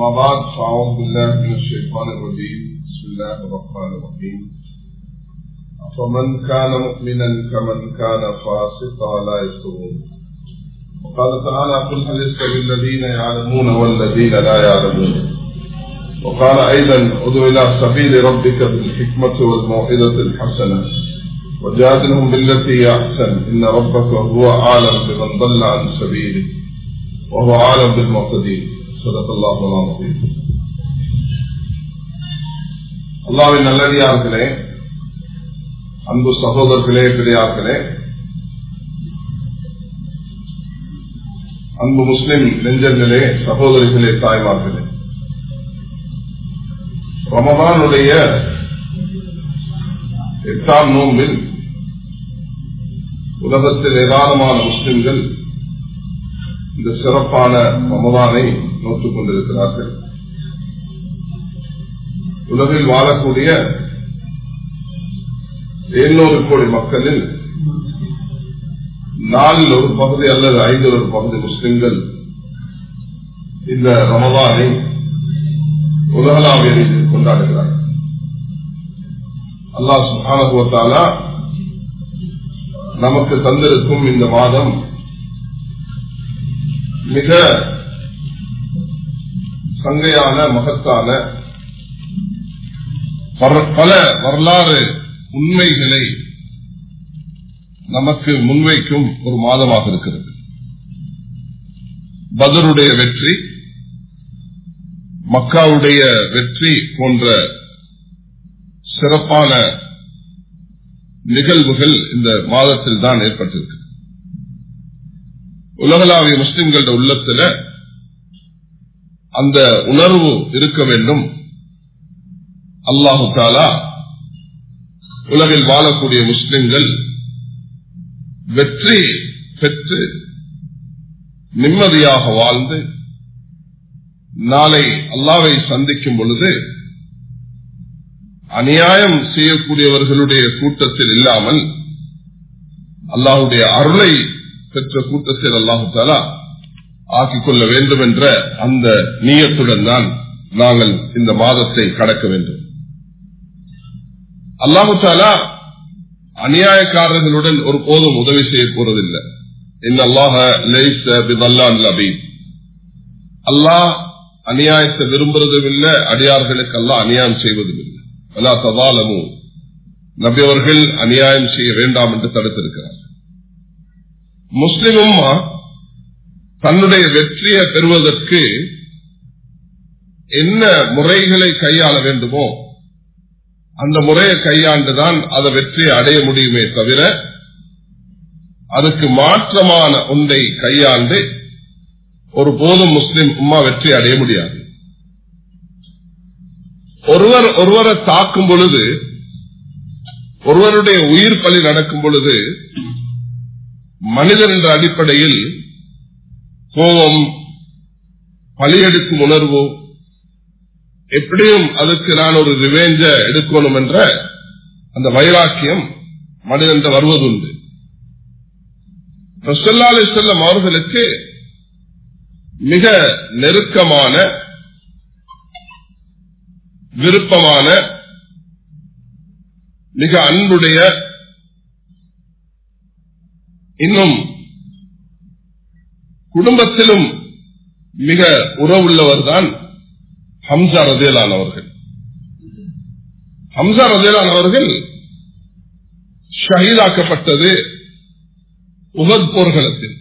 أما بعد فأعوذ بالله من الشيطان الرجيم بسم الله الرحمن الرحيم فمن كان مؤمنا كمن كان فاسقا لا يستوون وقال تعالى قل هل يستوي الذين يعلمون والذين لا يعلمون وقال أيضا ادع إلى سبيل ربك بالحكمة والموعظة الحسنة وجادلهم بالتي هي أحسن إن ربك هو أعلم بمن ضل عن سبيله وهو أعلم بالمعتدين صدق الله العظيم அல்லாவின் நல்லடியார்களே அன்பு சகோதரர்களே பெரியார்களே அன்பு முஸ்லிம் நெஞ்சங்களே சகோதரிகளே தாய்மார்களே ரமதானுடைய எட்டாம் நோம்பில் உலகத்தில் ஏராளமான முஸ்லிம்கள் இந்த சிறப்பான ரமதானை நோட்டுக் கொண்டிருக்கிறார்கள் உலகில் வாழக்கூடிய எழுநூறு கோடி மக்களில் நாலில் ஒரு பகுதி அல்லது ஐந்தில் ஒரு பகுதி முஸ்லிம்கள் இந்த ரமதானை உலகளாவிய ரீதியில் கொண்டாடுகிறார்கள் அல்லாஹ் சுகானுபவத்தாலா நமக்கு தந்திருக்கும் இந்த மாதம் மிக சங்கையான மகத்தான பல வரலாறு உண்மைகளை நமக்கு முன்வைக்கும் ஒரு மாதமாக இருக்கிறது பதருடைய வெற்றி மக்காவுடைய வெற்றி போன்ற சிறப்பான நிகழ்வுகள் இந்த மாதத்தில் தான் ஏற்பட்டிருக்கு உலகளாவிய முஸ்லிம்கள உள்ளத்துல அந்த உணர்வு இருக்க வேண்டும் அல்லாஹு தாலா உலகில் வாழக்கூடிய முஸ்லிம்கள் வெற்றி பெற்று நிம்மதியாக வாழ்ந்து நாளை அல்லாவை சந்திக்கும் பொழுது அநியாயம் செய்யக்கூடியவர்களுடைய கூட்டத்தில் இல்லாமல் அல்லாஹுடைய அருளை பெற்ற கூட்டத்தில் அல்லாஹு தாலா ஆக்கிக் கொள்ள வேண்டும் என்ற அந்த நீயத்துடன் தான் நாங்கள் இந்த மாதத்தை கடக்க வேண்டும் அல்லாஹு தாலா அநியாயக்காரர்களுடன் ஒரு போதும் உதவி செய்ய போறதில்லை அல்லாஹ் அநியாயத்தை விரும்புறதும் இல்லை அடியார்களுக்கு அல்லாஹ் அநியாயம் செய்வதும் இல்லை அல்லா தவாலமும் நபியவர்கள் அநியாயம் செய்ய வேண்டாம் என்று தடுத்திருக்கிறார் முஸ்லிமும் தன்னுடைய வெற்றியை பெறுவதற்கு என்ன முறைகளை கையாள வேண்டுமோ அந்த முறையை கையாண்டுதான் அதை வெற்றியை அடைய முடியுமே தவிர அதுக்கு மாற்றமான ஒன்றை கையாண்டு ஒரு போதும் முஸ்லிம் உமா வெற்றி அடைய முடியாது ஒருவர் ஒருவரை தாக்கும் பொழுது ஒருவருடைய உயிர் பலி நடக்கும் பொழுது மனிதன் என்ற அடிப்படையில் கோபம் பலியெடுக்கும் உணர்வு எப்படியும் அதுக்கு நான் ஒரு ரிவேஞ்ச எடுக்கணும் என்ற அந்த வைராக்கியம் மனிதன் வருவதுண்டு ரசல்லாலை செல்லம் அவர்களுக்கு மிக நெருக்கமான விருப்பமான மிக அன்புடைய இன்னும் குடும்பத்திலும் மிக உறவுள்ளவர் தான் ஹம்சா ரதேலான் அவர்கள் ஹம்சா ரதேலான் அவர்கள் ஷஹீதாக்கப்பட்டது உகத் போர்களத்தில்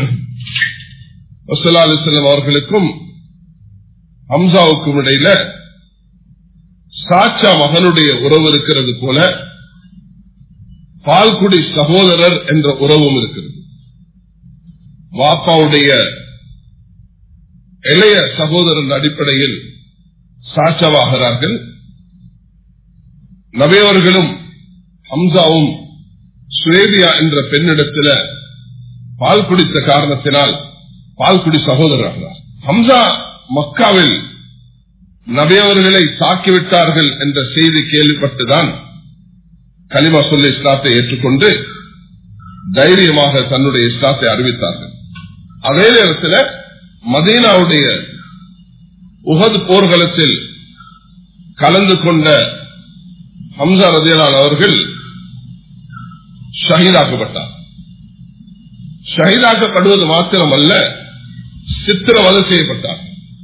வசலா அலிசல்லம் அவர்களுக்கும் ஹம்சாவுக்கும் இடையில சாச்சா மகனுடைய உறவு இருக்கிறது போல பால்குடி சகோதரர் என்ற உறவும் இருக்கிறது வாப்பாவுடைய இளைய சகோதரன் அடிப்படையில் சாட்சவாகிறார்கள் நபையவர்களும் ஹம்சாவும் சுவேபியா என்ற பெண்ணிடத்தில் பால் குடித்த காரணத்தினால் பால்குடி சகோதரர் ஹம்சா மக்காவில் நபியவர்களை தாக்கிவிட்டார்கள் என்ற செய்தி கேள்விப்பட்டுதான் கலிமா சொல்லி இஸ்லாத்தை ஏற்றுக்கொண்டு தைரியமாக தன்னுடைய இஸ்லாத்தை அறிவித்தார்கள் அதே நேரத்தில் மதீனாவுடைய உகது போர்க்களத்தில் கலந்து கொண்ட ஹம்சா ரதியலான் அவர்கள் ஷஹீதாக்கப்பட்டார் ஷஹீதாக்கப்படுவது மாத்திரமல்ல சித்திரவதை செய்யப்பட்டார்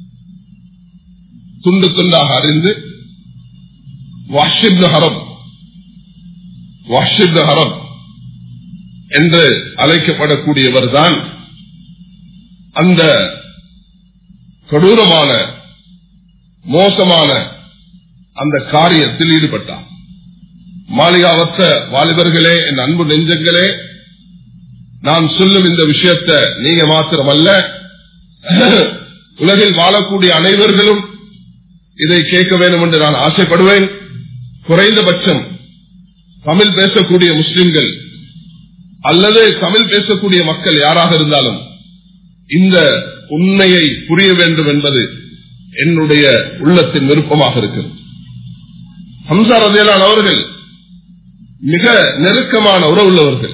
துண்டு துண்டாக அறிந்து வாஷிப் ஹரம் வாஷிப் ஹரம் என்று அழைக்கப்படக்கூடியவர் தான் அந்த கொடூரமான மோசமான அந்த காரியத்தில் ஈடுபட்டார் மாளிகாவற்ற வாலிபர்களே என் அன்பு நெஞ்சங்களே நான் சொல்லும் இந்த விஷயத்தை நீங்க மாத்திரமல்ல உலகில் வாழக்கூடிய அனைவர்களும் இதை கேட்க வேண்டும் என்று நான் ஆசைப்படுவேன் குறைந்தபட்சம் தமிழ் பேசக்கூடிய முஸ்லிம்கள் அல்லது தமிழ் பேசக்கூடிய மக்கள் யாராக இருந்தாலும் இந்த உண்மையை புரிய வேண்டும் என்பது என்னுடைய உள்ளத்தின் விருப்பமாக இருக்கிறது ஹம்சா ரதேலான் அவர்கள் மிக நெருக்கமான உறவுள்ளவர்கள்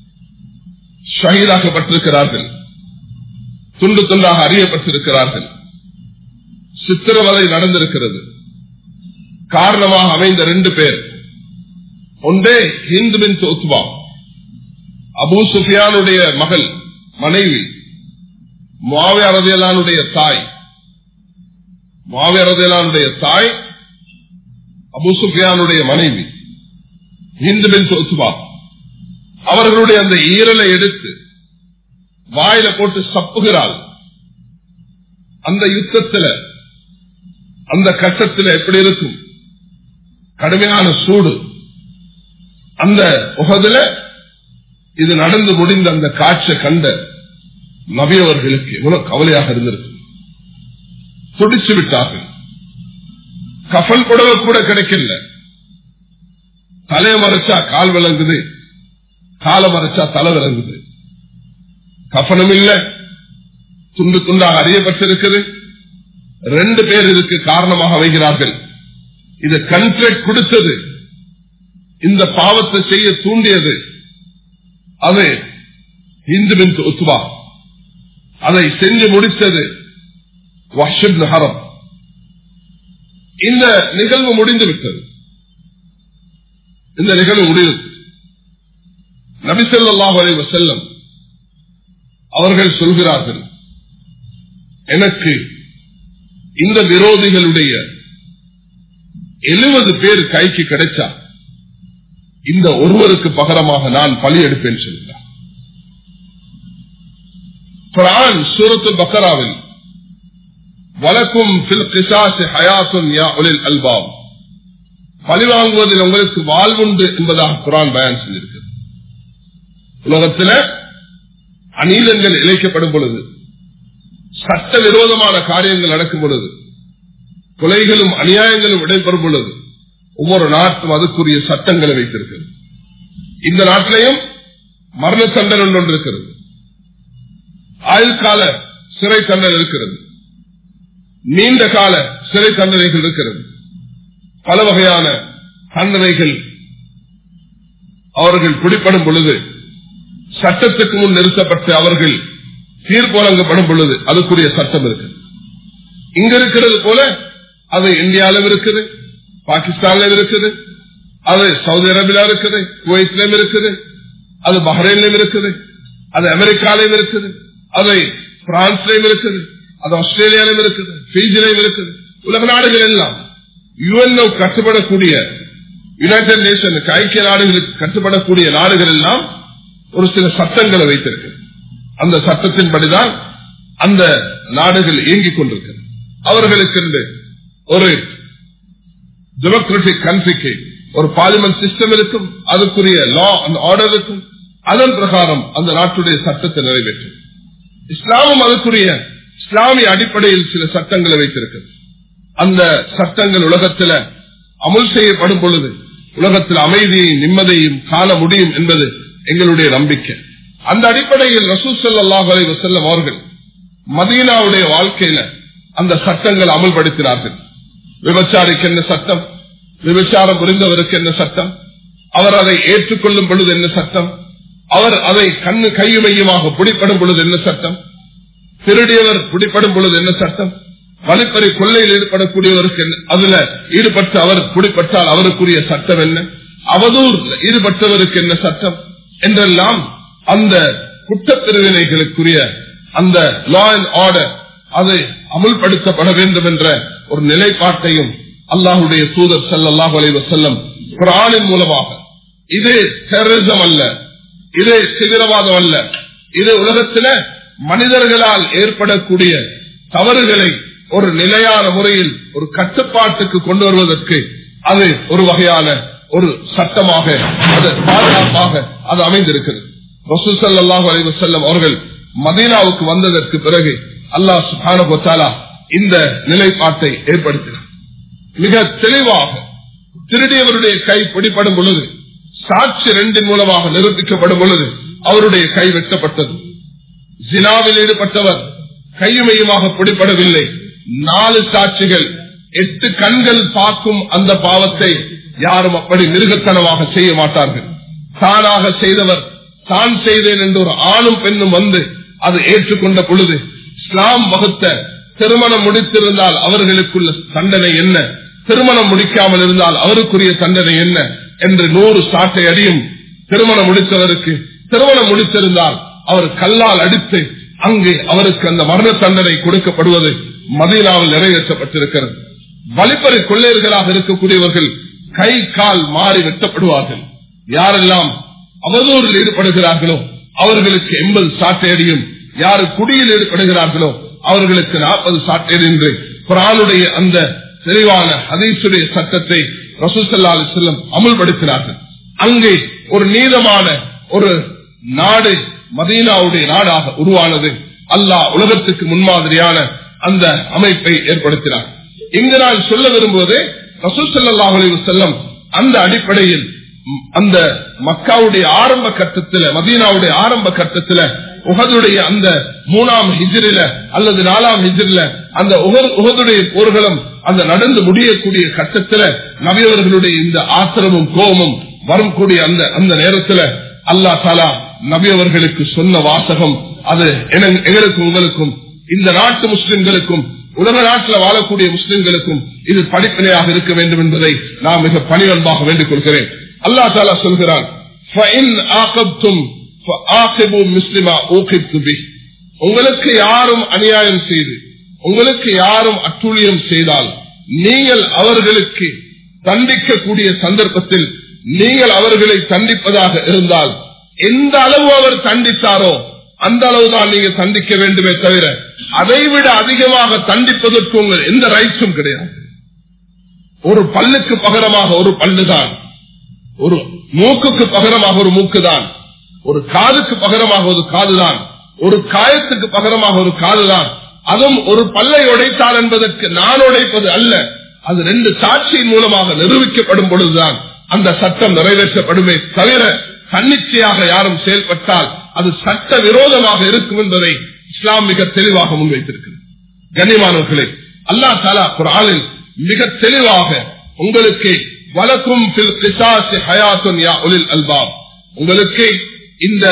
ஷஹீதாக்கப்பட்டிருக்கிறார்கள் துண்டு துண்டாக அறியப்பட்டிருக்கிறார்கள் சித்திரவதை நடந்திருக்கிறது காரணமாக அமைந்த ரெண்டு பேர் ஒன்றே ஹிந்து பின் தோத்வா அபு சுஃபியானுடைய மகள் மனைவி மாவியரதியலானுடைய தாய் மாவியரதியலானுடைய தாய் அபு சுஃபியானுடைய மனைவி ஹிந்து பின் தோத்வா அவர்களுடைய அந்த ஈரலை எடுத்து வாயில போட்டு சப்புகிறாள் அந்த யுத்தத்தில் அந்த கட்டத்தில் எப்படி இருக்கும் கடுமையான சூடு அந்த உகதுல இது நடந்து முடிந்த அந்த காட்சியை கண்ட நபியவர்களுக்கு எவ்வளவு கவலையாக இருந்திருக்கு துடிச்சு விட்டார்கள் கஃபல் புடவை கூட கிடைக்கல தலையை மறைச்சா கால் விளங்குது காலை மறைச்சா தலை விளங்குது கஃபனும் இல்ல துண்டு துண்டாக அறியப்பட்டிருக்குது ரெண்டு பேர் இதுக்கு காரணமாக வைக்கிறார்கள் இது கன்ட்ராக்ட் கொடுத்தது இந்த பாவத்தை செய்ய தூண்டியது அது இந்து பின் ஒத்துவா அதை செஞ்சு முடித்தது வஷிப் ஹரம் இந்த நிகழ்வு முடிந்து விட்டது இந்த நிகழ்வு முடிந்தது நபிசல்லாஹ் அலைவ செல்லம் அவர்கள் சொல்கிறார்கள் எனக்கு இந்த விரோதிகளுடைய எழுபது பேர் கைக்கு கிடைச்சா இந்த ஒருவருக்கு பகரமாக நான் பலி எடுப்பேன் சொல்கிறார் குரான் சூரத்து பக்கராவில் வழக்கும் ஹயாத்தும் யா உலில் அல்பாம் பழி வாங்குவதில் உங்களுக்கு வாழ்வுண்டு என்பதாக குரான் பயன் செஞ்சிருக்கிறது உலகத்தில் அநீதங்கள் இழைக்கப்படும் பொழுது சட்ட விரோதமான காரியங்கள் நடக்கும் பொழுது கொலைகளும் அநியாயங்களும் இடைபெறும் பொழுது ஒவ்வொரு நாட்டும் அதுக்குரிய சட்டங்களை வைத்திருக்கிறது இந்த நாட்டிலையும் மரண தண்டனை ஒன்று இருக்கிறது ஆயுள் கால சிறை தண்டனை இருக்கிறது நீண்ட கால சிறை தண்டனைகள் இருக்கிறது பல வகையான தண்டனைகள் அவர்கள் பிடிப்படும் பொழுது சட்டத்துக்கு முன் நிறுத்தப்பட்டு அவர்கள் தீர்ப்பு வழங்கப்படும் பொழுது அதுக்குரிய சட்டம் இருக்கு இங்க இருக்கிறது போல அது இந்தியாவிலும் இருக்குது பாகிஸ்தான்லயும் இருக்குது அது சவுதி அரேபியா இருக்குது குவைத்திலும் இருக்குது அது பஹ்ரைன்லயும் இருக்குது அது அமெரிக்காலையும் இருக்குது அது பிரான்ஸ்லயும் இருக்குது அது ஆஸ்திரேலியாலையும் இருக்குது பிஜிலையும் இருக்குது உலக நாடுகள் எல்லாம் யுஎன்ஓ கட்டுப்படக்கூடிய யுனைடெட் நேஷனுக்கு ஐக்கிய நாடுகளுக்கு கட்டுப்படக்கூடிய நாடுகள் எல்லாம் ஒரு சில சட்டங்களை வைத்திருக்கு அந்த சட்டத்தின்படிதான் அந்த நாடுகள் இயங்கிக் கொண்டிருக்கிறது அவர்களுக்கு ஒரு டெமோக்ராட்டிக் கண்ட்ரிக்கு ஒரு பார்லிமெண்ட் சிஸ்டம் இருக்கும் அதுக்குரிய லா அந்த ஆர்டர் இருக்கும் அதன் பிரகாரம் அந்த நாட்டுடைய சட்டத்தை நிறைவேற்றும் இஸ்லாமும் அதுக்குரிய இஸ்லாமிய அடிப்படையில் சில சட்டங்களை வைத்திருக்கிறது அந்த சட்டங்கள் உலகத்தில் அமுல் செய்யப்படும் பொழுது உலகத்தில் அமைதியையும் நிம்மதியையும் காண முடியும் என்பது எங்களுடைய நம்பிக்கை அந்த அடிப்படையில் ரசூசல்லாஹ் அலை வசல்லம் அவர்கள் மதீனாவுடைய வாழ்க்கையில அந்த சட்டங்கள் அமல்படுத்தினார்கள் விபச்சாரிக்கு என்ன சட்டம் விபச்சாரம் புரிந்தவருக்கு என்ன சட்டம் அவர் அதை ஏற்றுக்கொள்ளும் பொழுது என்ன சட்டம் அவர் அதை கண்ணு கையுமையுமாக பிடிப்படும் பொழுது என்ன சட்டம் திருடியவர் பிடிப்படும் பொழுது என்ன சட்டம் வழிப்பறி கொள்ளையில் ஈடுபடக்கூடியவருக்கு என்ன- அதுல ஈடுபட்டு அவர் பிடிப்பட்டால் அவருக்குரிய சட்டம் என்ன அவதூர் ஈடுபட்டவருக்கு என்ன சட்டம் என்றெல்லாம் அந்த குற்றப்பிரிவினைகளுக்குரிய அந்த லா அண்ட் ஆர்டர் அது அமுல்படுத்தப்பட வேண்டும் என்ற ஒரு நிலைப்பாட்டையும் அல்லாஹுடைய தூதர் ஸல்லல்லாஹு அலைஹி வஸல்லம் குர்ஆனின் மூலமாக இது டெரரிசம் அல்ல இது சிவிரவாதம் அல்ல இது உலகத்தில மனிதர்களால் ஏற்படக்கூடிய தவறுகளை ஒரு நிலையான முறையில் ஒரு கட்டுப்பாட்டுக்கு கொண்டு வருவதற்கு அது ஒரு வகையான ஒரு சட்டமாக அது பாதுகாப்பாக அது அமைந்திருக்கிறது ரசூல் ஸல்லல்லாஹு அலைஹி வஸல்லம் அவர்கள் மதீனாவுக்கு வந்ததற்கு பிறகு அல்லாஹ் சுப்ஹானஹு வ தஆலா இந்த நிலைப்பாட்டை ஏற்படுத்தினார் மிக தெளிவாக திருடியவருடைய கை பிடிப்படும் பொழுது சாட்சி ரெண்டின் மூலமாக நிரூபிக்கப்படும் பொழுது அவருடைய கை வெட்டப்பட்டது ஜினாவில் ஈடுபட்டவர் கையுமையுமாக பிடிபடவில்லை நாலு சாட்சிகள் எட்டு கண்கள் பார்க்கும் அந்த பாவத்தை யாரும் அப்படி மிருகத்தனமாக செய்ய மாட்டார்கள் தானாக செய்தவர் தான் செய்தேன் என்று ஒரு ஆணும் பெண்ணும் வந்து அது ஏற்றுக்கொண்ட பொழுது இஸ்லாம் வகுத்த திருமணம் முடித்திருந்தால் அவர்களுக்குள்ள தண்டனை என்ன திருமணம் முடிக்காமல் இருந்தால் அவருக்குரிய தண்டனை என்ன என்று நூறு சாட்டை அடியும் திருமணம் முடித்தவருக்கு திருமணம் முடித்திருந்தால் அவர் கல்லால் அடித்து அங்கே அவருக்கு அந்த மரண தண்டனை கொடுக்கப்படுவது மதீனாவில் நிறைவேற்றப்பட்டிருக்கிறது வழிப்பறை கொள்ளையர்களாக இருக்கக்கூடியவர்கள் கை கால் மாறி வெட்டப்படுவார்கள் யாரெல்லாம் அவதூறில் ஈடுபடுகிறார்களோ அவர்களுக்கு எண்பது சாட்டையடியும் யாரு குடியில் ஈடுபடுகிறார்களோ அவர்களுக்கு நாற்பது சாட்டையடி என்று குரானுடைய அந்த தெளிவான ஹதீசுடைய சட்டத்தை ரசூசல்லா செல்லம் அமுல்படுத்தினார்கள் அங்கே ஒரு நீதமான ஒரு நாடு மதீனாவுடைய நாடாக உருவானது அல்லாஹ் உலகத்துக்கு முன்மாதிரியான அந்த அமைப்பை ஏற்படுத்தினார் இங்கு நான் சொல்ல விரும்புவது ரசூசல்லாஹ் செல்லம் அந்த அடிப்படையில் ம், அந்த மக்காவுடைய ஆரம்ப கட்டத்தில மதீனாவுடைய ஆரம்ப கட்டத்தில உகதுடைய அந்த மூணாம் ஹிஜ்ரில அல்லது நாலாம் ஹிஜ்ரில அந்த உகது- உகதுடைய போர்களும் அந்த நடந்து முடியக்கூடிய கட்டத்தில நபியவர்களுடைய இந்த ஆத்திரமும் கோபமும் வரக்கூடிய அந்த அந்த நேரத்துல அல்லாஹ் தாலா நபியவர்களுக்கு சொன்ன வாசகம் அது என- எங்களுக்கும் உங்களுக்கும் இந்த நாட்டு முஸ்லிம்களுக்கும் உலக நாட்டில் வாழக்கூடிய முஸ்லிம்களுக்கும் இது படிப்பினையாக இருக்க வேண்டும் என்பதை நான் மிக பணிவன்பாக வேண்டிக் கொள்கிறேன் அல்லாஹ் தாலா சொல்கிறான் "فَإِنْ عَاقَبْتُمْ فَعَاقِبُوا مِثْلِ مَا عُوقِبْتُمْ بِهِ." உங்களுக்கு யாரும் அநியாயம் செய்து உங்களுக்கு யாரும் அட்டுழியம் செய்தால் நீங்கள் அவர்களுக்கு தண்டிக்கக்கூடிய சந்தர்ப்பத்தில் நீங்கள் அவர்களை தண்டிப்பதாக இருந்தால் எந்த அளவு அவர் தண்டித்தாரோ அந்த அளவுதான் நீங்க தண்டிக்க வேண்டுமே தவிர அதைவிட அதிகமாக தண்டிப்பதற்கு உங்கள் எந்த ரைட்ஸும் கிடையாது ஒரு பல்லுக்கு பகரமாக ஒரு பல்லுதான் ஒரு மூக்குக்கு பகரமாக ஒரு மூக்குதான் ஒரு காதுக்கு பகரமாக ஒரு காதுதான் ஒரு காயத்துக்கு பகரமாக ஒரு காதுதான் அதுவும் ஒரு பல்லை உடைத்தால் என்பதற்கு நான் உடைப்பது அல்ல அது ரெண்டு சாட்சியின் மூலமாக நிரூபிக்கப்படும் பொழுதுதான் அந்த சட்டம் நிறைவேற்றப்படுமே தவிர தன்னிச்சையாக யாரும் செயல்பட்டால் அது சட்ட விரோதமாக இருக்கும் என்பதை இஸ்லாம் மிக தெளிவாக முன்வைத்திருக்கிறது கண்ணியமானவர்களே அல்லா தாலா குரானில் மிக தெளிவாக உங்களுக்கு வழக்கும் ஃபில் கிசாசி ஹயாத்துன் யா உலில் அல்பாப் உங்களுக்கு இந்த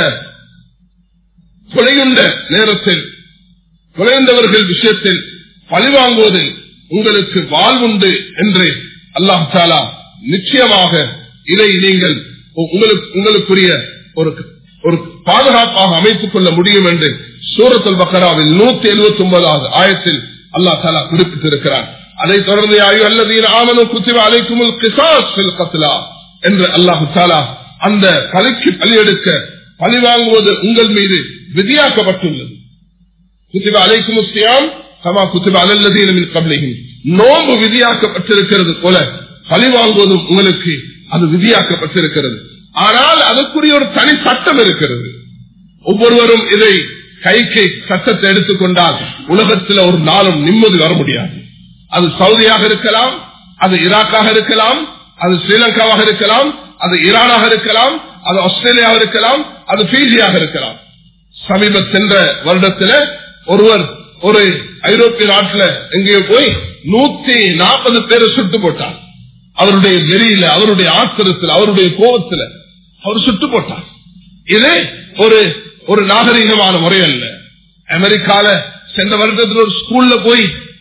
கொலையுண்ட நேரத்தில் குறைந்தவர்கள் விஷயத்தில் பழிவாங்குவதில் உங்களுக்கு வாழ்வுண்டு என்று அல்லாஹ் தாலா நிச்சயமாக இதை நீங்கள் உங்களுக்கு உங்களுக்குரிய ஒரு ஒரு பாதுகாப்பாக அமைத்துக் கொள்ள முடியும் என்று சூரத்துல் பக்கராவில் நூத்தி எழுபத்தி ஒன்பதாவது ஆயத்தில் அல்லாஹ் தாலா குறிப்பிட்டிருக்கிறார் அதை தொடர்ந்து ஆயு அல்லதீன் ஆமனும் குத்திவ அழைக்குமுல் கிசாஸ் ஃபில் கத்லா என்று அல்லாஹு தாலா அந்த பலிக்கு பலியெடுக்க பழி வாங்குவது உங்கள் மீது விதியாக்கப்பட்டுள்ளது குத்திப அலைக்கும் முஸ்லியாம் கமா குத்திப அலல்லதீனமின் கபலையும் நோம்பு விதியாக்கப்பட்டிருக்கிறது போல பழி வாங்குவதும் உங்களுக்கு அது விதியாக்கப்பட்டிருக்கிறது ஆனால் அதற்குரிய ஒரு தனி சட்டம் இருக்கிறது ஒவ்வொருவரும் இதை கைக்கு சட்டத்தை எடுத்துக்கொண்டால் உலகத்தில் ஒரு நாளும் நிம்மதி வர முடியாது அது சவுதியாக இருக்கலாம் அது ஈராக்காக இருக்கலாம் அது ஸ்ரீலங்காவாக இருக்கலாம் அது ஈரானாக இருக்கலாம் அது ஆஸ்திரேலியாவாக இருக்கலாம் அது பிஜியாக இருக்கலாம் சமீப சென்ற வருடத்துல ஒருவர் ஒரு ஐரோப்பிய நாட்டில் எங்கேயோ போய் நூத்தி நாற்பது பேரை சுட்டு போட்டார் அவருடைய வெறியில அவருடைய ஆத்திரத்தில் அவருடைய கோபத்துல அவர் சுட்டு போட்டார் இது ஒரு ஒரு நாகரீகமான முறை அல்ல அமெரிக்கால சென்ற வருடத்தில் ஒரு ஸ்கூல்ல போய்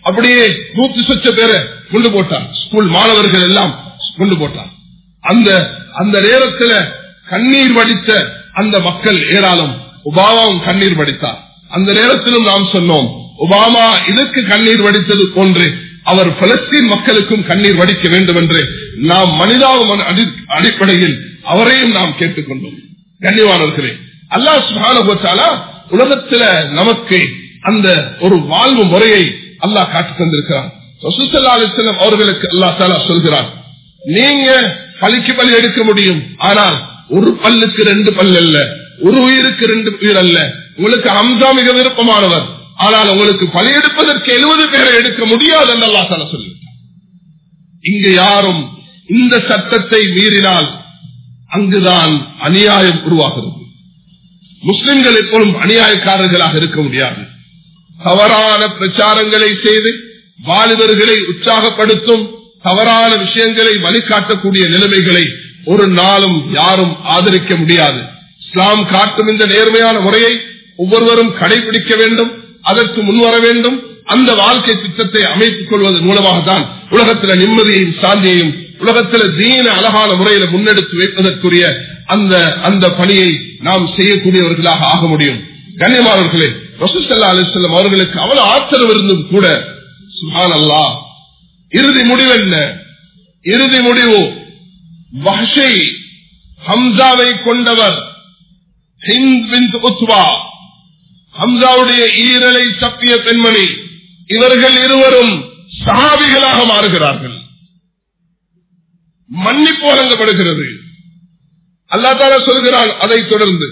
அப்படியே நூத்தி சொச்ச பேரை கொண்டு போட்டார் ஸ்கூல் மாணவர்கள் எல்லாம் கொண்டு போட்டார் அந்த அந்த நேரத்தில் கண்ணீர் வடித்த அந்த மக்கள் ஏராளம் ஒபாமாவும் கண்ணீர் வடித்தார் அந்த நேரத்திலும் நாம் சொன்னோம் ஒபாமா இதற்கு கண்ணீர் வடித்தது போன்று அவர் பலஸ்தீன் மக்களுக்கும் கண்ணீர் வடிக்க வேண்டும் என்று நாம் மனிதாபம் அடிப்படையில் அவரையும் நாம் கேட்டுக்கொண்டோம் கண்ணியவானவர்களே அல்லா சுகானுபத்தாலா உலகத்துல நமக்கு அந்த ஒரு வாழ்வு முறையை அல்லாஹ் காட்டி தந்திருக்கிறார் செல்லம் அவர்களுக்கு அல்லா தாலா சொல்கிறார் நீங்க பலிக்கு பலி எடுக்க முடியும் ஆனால் ஒரு பல்லுக்கு ரெண்டு பல் அல்ல ஒரு உயிருக்கு ரெண்டு உயிர் அல்ல உங்களுக்கு ஹம்சா மிக விருப்பமானவர் ஆனால் உங்களுக்கு பலி எடுப்பதற்கு எழுபது பேரை எடுக்க முடியாது என்று அல்லா தாலா சொல்லியிருக்கார் இங்கு யாரும் இந்த சட்டத்தை மீறினால் அங்குதான் அநியாயம் உருவாகிறது முஸ்லிம்கள் எப்பொழுதும் அநியாயக்காரர்களாக இருக்க முடியாது தவறான பிரச்சாரங்களை செய்து வாலிபர்களை உற்சாகப்படுத்தும் தவறான விஷயங்களை வழிகாட்டக்கூடிய நிலைமைகளை ஒரு நாளும் யாரும் ஆதரிக்க முடியாது இஸ்லாம் காட்டும் இந்த நேர்மையான முறையை ஒவ்வொருவரும் கடைபிடிக்க வேண்டும் அதற்கு முன்வர வேண்டும் அந்த வாழ்க்கை திட்டத்தை அமைத்துக் கொள்வதன் மூலமாக தான் உலகத்தில் நிம்மதியையும் சாந்தியையும் உலகத்தில் தீன அழகான முறையில முன்னெடுத்து வைப்பதற்குரிய அந்த அந்த பணியை நாம் செய்யக்கூடியவர்களாக ஆக முடியும் கண்ணியமானவர்களே ரசூசல்லா அலிஸ்லாம் அவர்களுக்கு அவ்வளவு ஆத்திரம் இருந்தும் கூட சுஹான் அல்லா இறுதி முடிவு என்ன இறுதி முடிவு வஹஷை ஹம்சாவை கொண்டவர் ஹிந்த் பின் உத்வா ஹம்சாவுடைய ஈரலை தப்பிய பெண்மணி இவர்கள் இருவரும் சஹாபிகளாக மாறுகிறார்கள் மன்னிப்பு வழங்கப்படுகிறது அல்லா தால சொல்கிறான் அதை தொடர்ந்து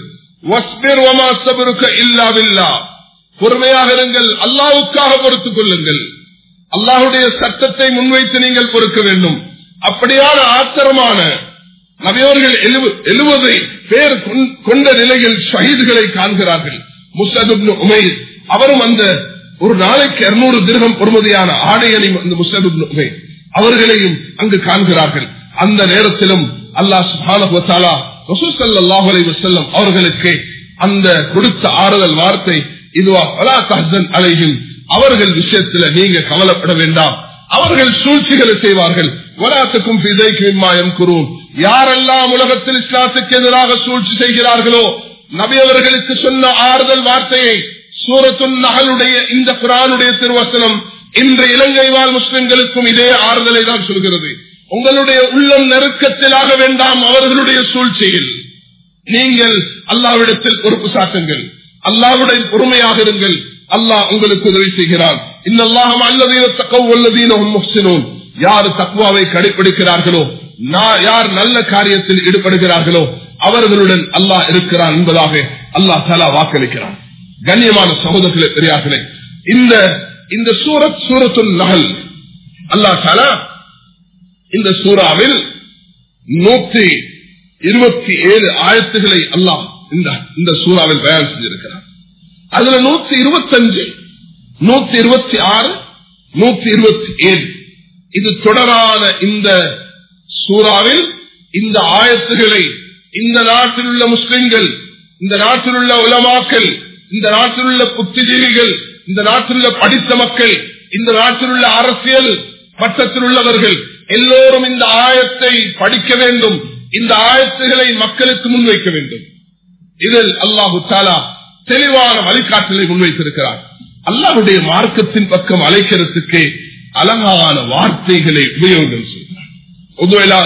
இல்லாவில்லா பொறுமையாக இருங்கள் அல்லாவுக்காக பொறுத்துக் கொள்ளுங்கள் அல்லாஹுடைய சட்டத்தை முன்வைத்து நீங்கள் பொறுக்க வேண்டும் அப்படியான ஆத்திரமான நபியோர்கள் எழுபதை பேர் கொண்ட நிலையில் ஷஹீதுகளை காண்கிறார்கள் முஸ்தபு உமைர் அவரும் அந்த ஒரு நாளைக்கு இருநூறு திருகம் பொறுமதியான ஆடை அணி அந்த முஸ்தபு உமைர் அவர்களையும் அங்கு காண்கிறார்கள் அந்த நேரத்திலும் அல்லாஹ் சுபானா ரசூசல்லாஹ் வசல்லம் அவர்களுக்கு அந்த கொடுத்த ஆறுதல் வார்த்தை இதுவா அலா தஹன் அலையும் அவர்கள் விஷயத்துல நீங்க கவலைப்பட வேண்டாம் அவர்கள் சூழ்ச்சிகளை செய்வார்கள் வலாத்துக்கும் விமாயம் குறும் யாரெல்லாம் உலகத்தில் இஸ்லாத்துக்கு எதிராக சூழ்ச்சி செய்கிறார்களோ நபி அவர்களுக்கு சொன்ன ஆறுதல் வார்த்தையை சூரத்துன் நகலுடைய இந்த குரானுடைய திருவசனம் இன்று இலங்கை வாழ் முஸ்லிம்களுக்கும் இதே ஆறுதலை தான் சொல்கிறது உங்களுடைய உள்ளம் நெருக்கத்திலாக வேண்டாம் அவர்களுடைய சூழ்ச்சியில் நீங்கள் அல்லாவிடத்தில் பொறுப்பு சாட்டுங்கள் அல்லாவுடைய பொறுமையாக இருங்கள் அல்லாஹ் உங்களுக்கு உதவி செய்கிறான் இன்னல்லாஹம் அல்லதீனும் யார் தக்குவாவை கடைபிடிக்கிறார்களோ யார் நல்ல காரியத்தில் ஈடுபடுகிறார்களோ அவர்களுடன் அல்லாஹ் இருக்கிறான் என்பதாக அல்லாஹ் தலா வாக்களிக்கிறான் கண்ணியமான சகோதரர்களே பெரியார்களே இந்த இந்த சூரத் சூரத்துல் நகல் அல்லாஹ் தலா இந்த சூறாவில் நூற்றி இருபத்தி ஏழு ஆயத்துகளை அல்லாஹ் இந்த சூறாவில் பயன் செஞ்சிருக்கிறார் அதுல நூத்தி இருபத்தி அஞ்சு நூத்தி இருபத்தி ஆறு நூத்தி இருபத்தி ஏழு இது தொடரான இந்த சூறாவில் இந்த ஆயத்துகளை இந்த நாட்டில் உள்ள முஸ்லிம்கள் இந்த நாட்டில் உள்ள உலமாக்கள் இந்த நாட்டில் உள்ள புத்திஜீவிகள் இந்த நாட்டில் உள்ள படித்த மக்கள் இந்த நாட்டில் உள்ள அரசியல் பட்டத்தில் உள்ளவர்கள் எல்லோரும் இந்த ஆயத்தை படிக்க வேண்டும் இந்த ஆயத்துகளை மக்களுக்கு முன்வைக்க வேண்டும் இதில் அல்லாஹு தாலா தெளிவான வழிகாட்டலை முன்வைத்திருக்கிறார் அல்லாஹுடைய மார்க்கத்தின் பக்கம் அழைக்கிறதுக்கு அழகான வார்த்தைகளை உபயோகம் செய்கிறார்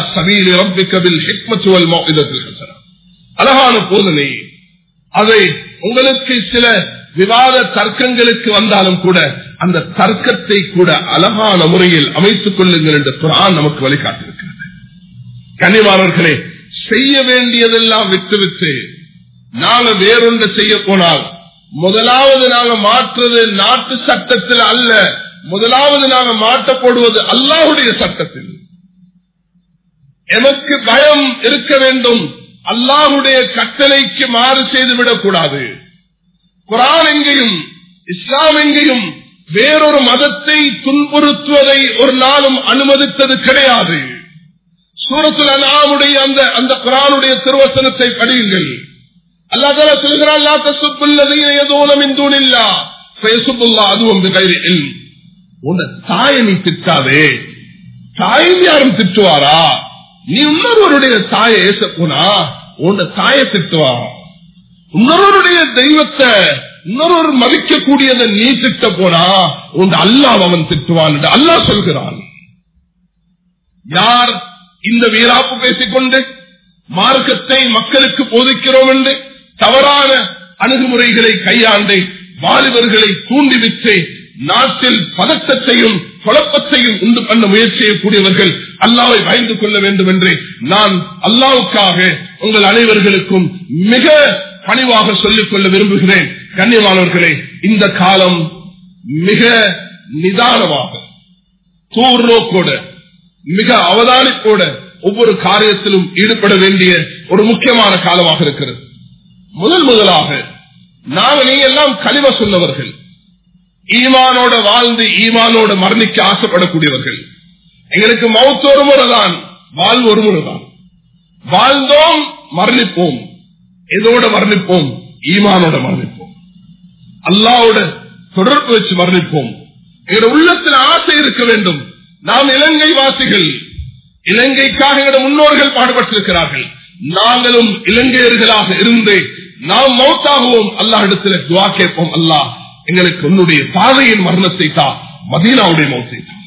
அழகான போதனை அதை உங்களுக்கு சில விவாத தர்க்கங்களுக்கு வந்தாலும் கூட அந்த தர்க்கத்தை கூட அழகான முறையில் அமைத்துக் கொள்ளுங்கள் என்று குரான் நமக்கு வழிகாட்டிருக்கிறது கனிமானவர்களே செய்ய வேண்டியதெல்லாம் விட்டுவிட்டு நாங்க வேறொன்று செய்ய போனால் முதலாவது நாங்க மாற்றுவது நாட்டு சட்டத்தில் அல்ல முதலாவது நாங்க மாட்ட போடுவது அல்லாஹுடைய சட்டத்தில் எமக்கு பயம் இருக்க வேண்டும் அல்லாஹுடைய கட்டளைக்கு மாறு செய்துவிடக் கூடாது குரான் எங்கேயும் இஸ்லாம் எங்கேயும் வேறொரு மதத்தை துன்புறுத்துவதை ஒரு நாளும் அனுமதித்தது கிடையாது சூரத்துல அல்லாவுடைய அந்த அந்த குரானுடைய திருவசனத்தை படியுங்கள் அல்லா தால சொல்கிறான் அதுவும் உன் தாயை நீ திட்டாதே தாயும் யாரும் திட்டுவாரா நீ இன்னொருவருடைய தாயை ஏச போனா உன் தாயை திட்டுவா இன்னொருவருடைய தெய்வத்தை இன்னொரு மதிக்கக்கூடியதை நீ திட்ட போனா உன் அல்லாஹ் அவன் திட்டுவான் என்று அல்லாஹ் சொல்கிறான் யார் இந்த வீராப்பு பேசிக்கொண்டு மார்க்கத்தை மக்களுக்கு போதிக்கிறோம் என்று தவறான அணுகுமுறைகளை கையாண்டு வாலிபர்களை தூண்டிவிட்டு நாட்டில் பதட்டத்தையும் குழப்பத்தையும் உண்டு பண்ண முயற்சி செய்யக்கூடியவர்கள் அல்லாவை பயந்து கொள்ள வேண்டும் என்று நான் அல்லாவுக்காக உங்கள் அனைவர்களுக்கும் மிக பணிவாக சொல்லிக் கொள்ள விரும்புகிறேன் கண்ணியமானவர்களே இந்த காலம் மிக நிதானமாக தூர்நோக்கோட மிக அவதானிப்போட ஒவ்வொரு காரியத்திலும் ஈடுபட வேண்டிய ஒரு முக்கியமான காலமாக இருக்கிறது முதல் முதலாக நாங்கள் நீங்க எல்லாம் கழிவ சொன்னவர்கள் ஈமானோட வாழ்ந்து ஈமானோட மரணிக்க ஆசைப்படக்கூடியவர்கள் எங்களுக்கு மவுத்து ஒரு முறைதான் வாழ்வு ஒரு முறைதான் வாழ்ந்தோம் மரணிப்போம் எதோட மரணிப்போம் ஈமானோட மரணிப்போம் அல்லாவோட தொடர்பு வச்சு மரணிப்போம் எங்களுடைய உள்ளத்தில் ஆசை இருக்க வேண்டும் நாம் இலங்கை வாசிகள் இலங்கைக்காக எங்களுடைய முன்னோர்கள் பாடுபட்டிருக்கிறார்கள் நாங்களும் இலங்கையர்களாக இருந்து நாம் மௌத்தாகுவோம் அல்லாஹ் இடத்துல துவா கேட்போம் அல்லாஹ் எங்களுக்கு உன்னுடைய பாதையின் மரணத்தை தான் மதீனாவுடைய மௌத்தை தான்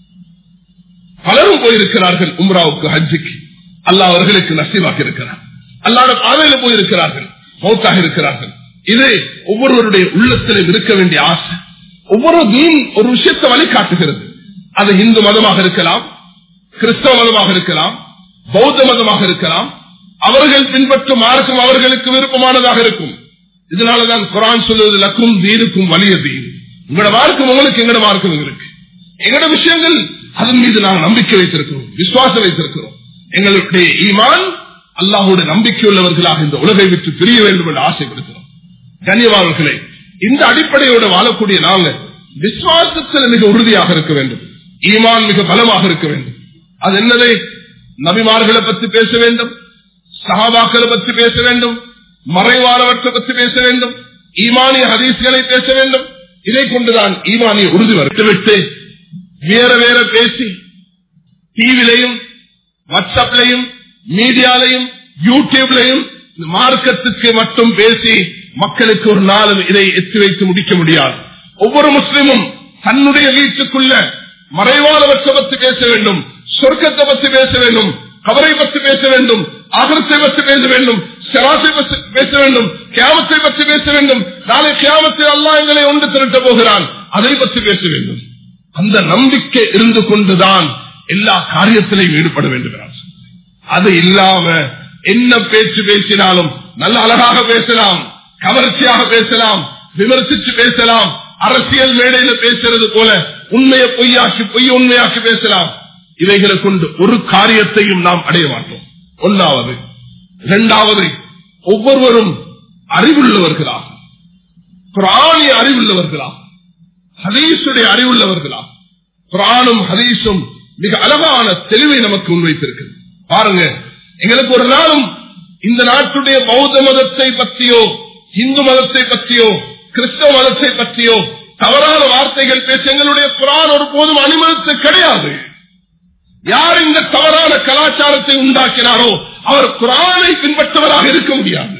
பலரும் போயிருக்கிறார்கள் உம்ராவுக்கு ஹஜ்ஜிக்கு அல்லாஹ் அவர்களுக்கு நசீவாக இருக்கிறார் அல்லாட பாதையில போயிருக்கிறார்கள் மௌத்தாக இருக்கிறார்கள் இது ஒவ்வொருவருடைய உள்ளத்திலும் இருக்க வேண்டிய ஆசை ஒவ்வொரு தீன் ஒரு விஷயத்தை வழிகாட்டுகிறது அது இந்து மதமாக இருக்கலாம் கிறிஸ்தவ மதமாக இருக்கலாம் பௌத்த மதமாக இருக்கலாம் அவர்கள் பின்பற்றும் மார்க்கம் அவர்களுக்கு விருப்பமானதாக இருக்கும் இதனாலதான் குரான் சொல்வது லக்கும் தீனுக்கும் வலிய தீன் உங்களோட மார்க்கம் உங்களுக்கு எங்களோட மார்க்கம் எங்களுக்கு எங்களோட விஷயங்கள் அதன் மீது நாம் நம்பிக்கை வைத்திருக்கிறோம் விசுவாசம் வைத்திருக்கிறோம் எங்களுடைய ஈமான் அல்லாஹோட நம்பிக்கை உள்ளவர்களாக இந்த உலகை விட்டு பிரிய வேண்டும் என்று ஆசைப்படுகிறோம் கண்ணியமானவர்களே இந்த அடிப்படையோடு வாழக்கூடிய நாங்க விசுவாசத்தில் மிக உறுதியாக இருக்க வேண்டும் ஈமான் மிக பலமாக இருக்க வேண்டும் அது என்னதை நபிமார்களை பற்றி பேச வேண்டும் சகாபாக்களை பற்றி பேச வேண்டும் மறைவானவற்றை பற்றி பேச வேண்டும் ஈமானிய ஹதீஸ்களை பேச வேண்டும் இதை கொண்டுதான் ஈமானிய உறுதி விட்டு வேற வேற பேசி டிவிலையும் வாட்ஸ்அப்லையும் மீடியாலையும் யூடியூப்லையும் மார்க்கத்துக்கு மட்டும் பேசி மக்களுக்கு ஒரு நாளும் இதை எத்தி வைத்து முடிக்க முடியாது ஒவ்வொரு முஸ்லிமும் தன்னுடைய வீட்டுக்குள்ள மறைவானவற்றை பற்றி பேச வேண்டும் சொர்க்கத்தை பற்றி பேச வேண்டும் கவரை பற்றி பேச வேண்டும் அகரத்தை பற்றி பேச வேண்டும் சராசை பற்றி பேச வேண்டும் கியாமத்தை பற்றி பேச வேண்டும் நாளை கியாமத்தில் அல்லா எங்களை ஒன்று திரட்ட போகிறான் அதை பற்றி பேச வேண்டும் அந்த நம்பிக்கை இருந்து கொண்டுதான் எல்லா காரியத்திலையும் ஈடுபட வேண்டும் அது இல்லாம என்ன பேச்சு பேசினாலும் நல்ல அழகாக பேசலாம் கவர்ச்சியாக பேசலாம் விமர்சிச்சு பேசலாம் அரசியல் மேடையில பேசுறது போல உண்மையை பொய்யாக்கி பொய் உண்மையாக்கி பேசலாம் இவைகளை கொண்டு ஒரு காரியத்தையும் நாம் அடைய மாட்டோம் ஒன்னாவது இரண்டாவது ஒவ்வொருவரும் அறிவுள்ளவர்களா குரானிய அறிவுள்ளவர்களா ஹதீசுடைய அறிவுள்ளவர்களா குரானும் ஹதீஸும் மிக அழகான தெளிவை நமக்கு முன்வைத்திருக்கிறது பாருங்க எங்களுக்கு ஒரு நாளும் இந்த நாட்டுடைய பௌத்த மதத்தை பற்றியோ இந்து மதத்தை பற்றியோ கிறிஸ்தவ மதத்தை பற்றியோ தவறான வார்த்தைகள் பேச எங்களுடைய குரான் ஒரு போதும் அனுமதித்து கிடையாது யார் இந்த தவறான கலாச்சாரத்தை உண்டாக்கினாரோ அவர் குரானை பின்பற்றவராக இருக்க முடியாது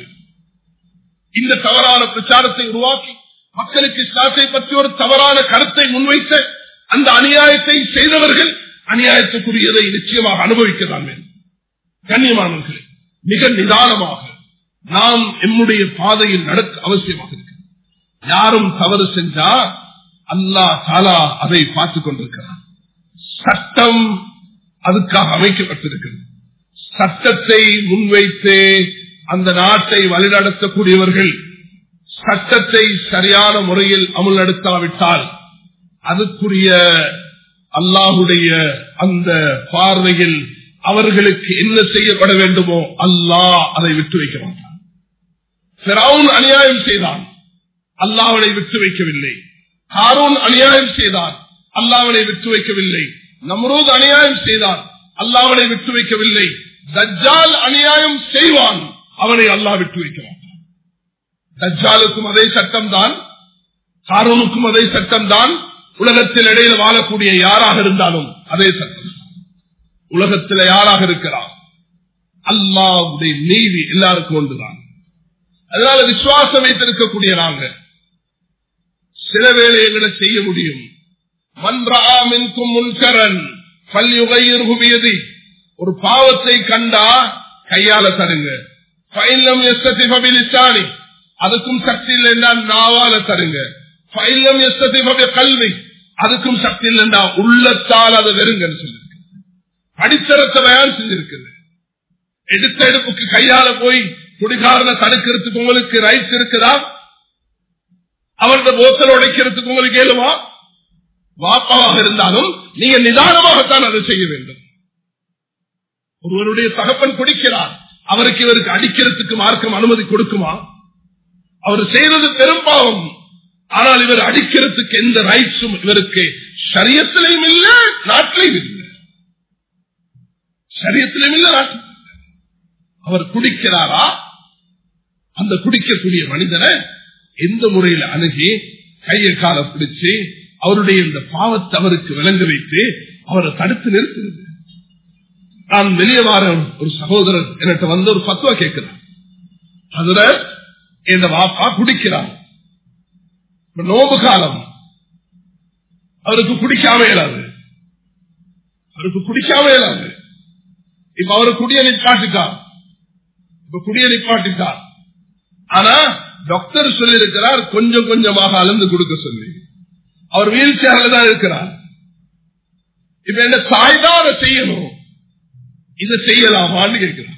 இந்த தவறான பிரச்சாரத்தை உருவாக்கி மக்களுக்கு இஸ்லாத்தை பற்றி ஒரு தவறான கருத்தை முன்வைத்த அந்த அநியாயத்தை செய்தவர்கள் அநியாயத்துக்குரியதை நிச்சயமாக அனுபவிக்கத்தான் வேண்டும் கண்ணியமானவர்களே மிக நிதானமாக நாம் எம்முடைய பாதையில் நடக்க அவசியமாக இருக்கு யாரும் தவறு செஞ்சா அல்லா தாலா அதை பார்த்துக் கொண்டிருக்கிறார் சட்டம் அதுக்காக அமைக்கப்பட்டிருக்கிறது சட்டத்தை முன்வைத்து அந்த நாட்டை வழிநடத்தக்கூடியவர்கள் சட்டத்தை சரியான முறையில் அமுல்நடத்தாவிட்டால் அதுக்குரிய அல்லாஹுடைய அந்த பார்வையில் அவர்களுக்கு என்ன செய்யப்பட வேண்டுமோ அல்லாஹ் அதை விட்டு வைக்க மாட்டான் அநியாயம் செய்தான் அல்லாஹனை விட்டு வைக்கவில்லை ஹாரூன் அநியாயம் செய்தான் அல்லாவனை விட்டு வைக்கவில்லை நம்ரூத் அநியாயம் செய்தான் அல்லாவனை விட்டு வைக்கவில்லை தஜ்ஜால் அநியாயம் செய்வான் அவனை அல்லாஹ் விட்டு வைக்க மாட்டான் தஜ்ஜாலுக்கும் அதே சட்டம் தான் ஹாரூனுக்கும் அதே சட்டம் தான் உலகத்தில் இடையில வாழக்கூடிய யாராக இருந்தாலும் அதே சட்டம் உலகத்தில் யாராக இருக்கிறார் அல்லாவுடைய நீதி எல்லாருக்கும் ஒன்றுதான் அதனால விசுவாசம் வைத்திருக்கக்கூடிய நாங்க சில வேலைகளை செய்ய முடியும் மன்றாமின்கும் முன்கரன் பல்யுகையிற்குவியது ஒரு பாவத்தை கண்டா கையால தருங்க பைலம் எஸ்தானி அதுக்கும் சக்தி இல்லைன்னா நாவால தருங்க பைலம் எஸ்ததி கல்வி அதுக்கும் சக்தி இல்லைன்னா உள்ளத்தால் அதை வெறுங்கன்னு சொல்லிருக்கு அடித்தரத்தை பயன் செஞ்சிருக்குது எடுத்த எடுப்புக்கு கையால போய் குடிகாரனை தடுக்கிறதுக்கு உங்களுக்கு ரைட்ஸ் இருக்குதா அவரது போத்தல் உடைக்கிறதுக்கு உங்களுக்கு ஏழுமா வாப்பாவாக இருந்தாலும் நீங்க நிதானமாகத்தான் அதை செய்ய வேண்டும் ஒருவருடைய தகப்பன் குடிக்கிறார் அவருக்கு இவருக்கு அடிக்கிறதுக்கு மார்க்கம் அனுமதி கொடுக்குமா அவர் செய்வது பெரும்பாவம் ஆனால் இவர் அடிக்கிறதுக்கு எந்த ரைட்ஸும் இவருக்கு சரியத்திலையும் இல்ல நாட்டிலையும் இல்லை சரியத்திலையும் இல்ல நாட்டிலும் அவர் குடிக்கிறாரா அந்த குடிக்கக்கூடிய மனிதனை எந்த முறையில் அணுகி கையை கால பிடிச்சு அவருடைய இந்த பாவத்தை அவருக்கு விளங்க வைத்து அவரை தடுத்து நிறுத்துறது நான் வெளியே வார ஒரு சகோதரர் என்கிட்ட வந்து ஒரு பத்துவா கேட்கிறார் அதுல இந்த வாப்பா குடிக்கிறார் நோம்பு காலம் அவருக்கு குடிக்காம இயலாது அவருக்கு குடிக்காம இயலாது இப்ப அவரு குடிய நிப்பாட்டிட்டார் இப்ப குடிய நிப்பாட்டிட்டார் ஆனா டாக்டர் சொல்லி இருக்கிறார் கொஞ்சம் கொஞ்சமாக அளந்து கொடுக்க சொல்லி அவர் வீல் சேர்ல தான் இருக்கிறார் இப்ப என்ன தாய் தான் அதை செய்யணும் இதை செய்யலாமான்னு கேட்கிறார்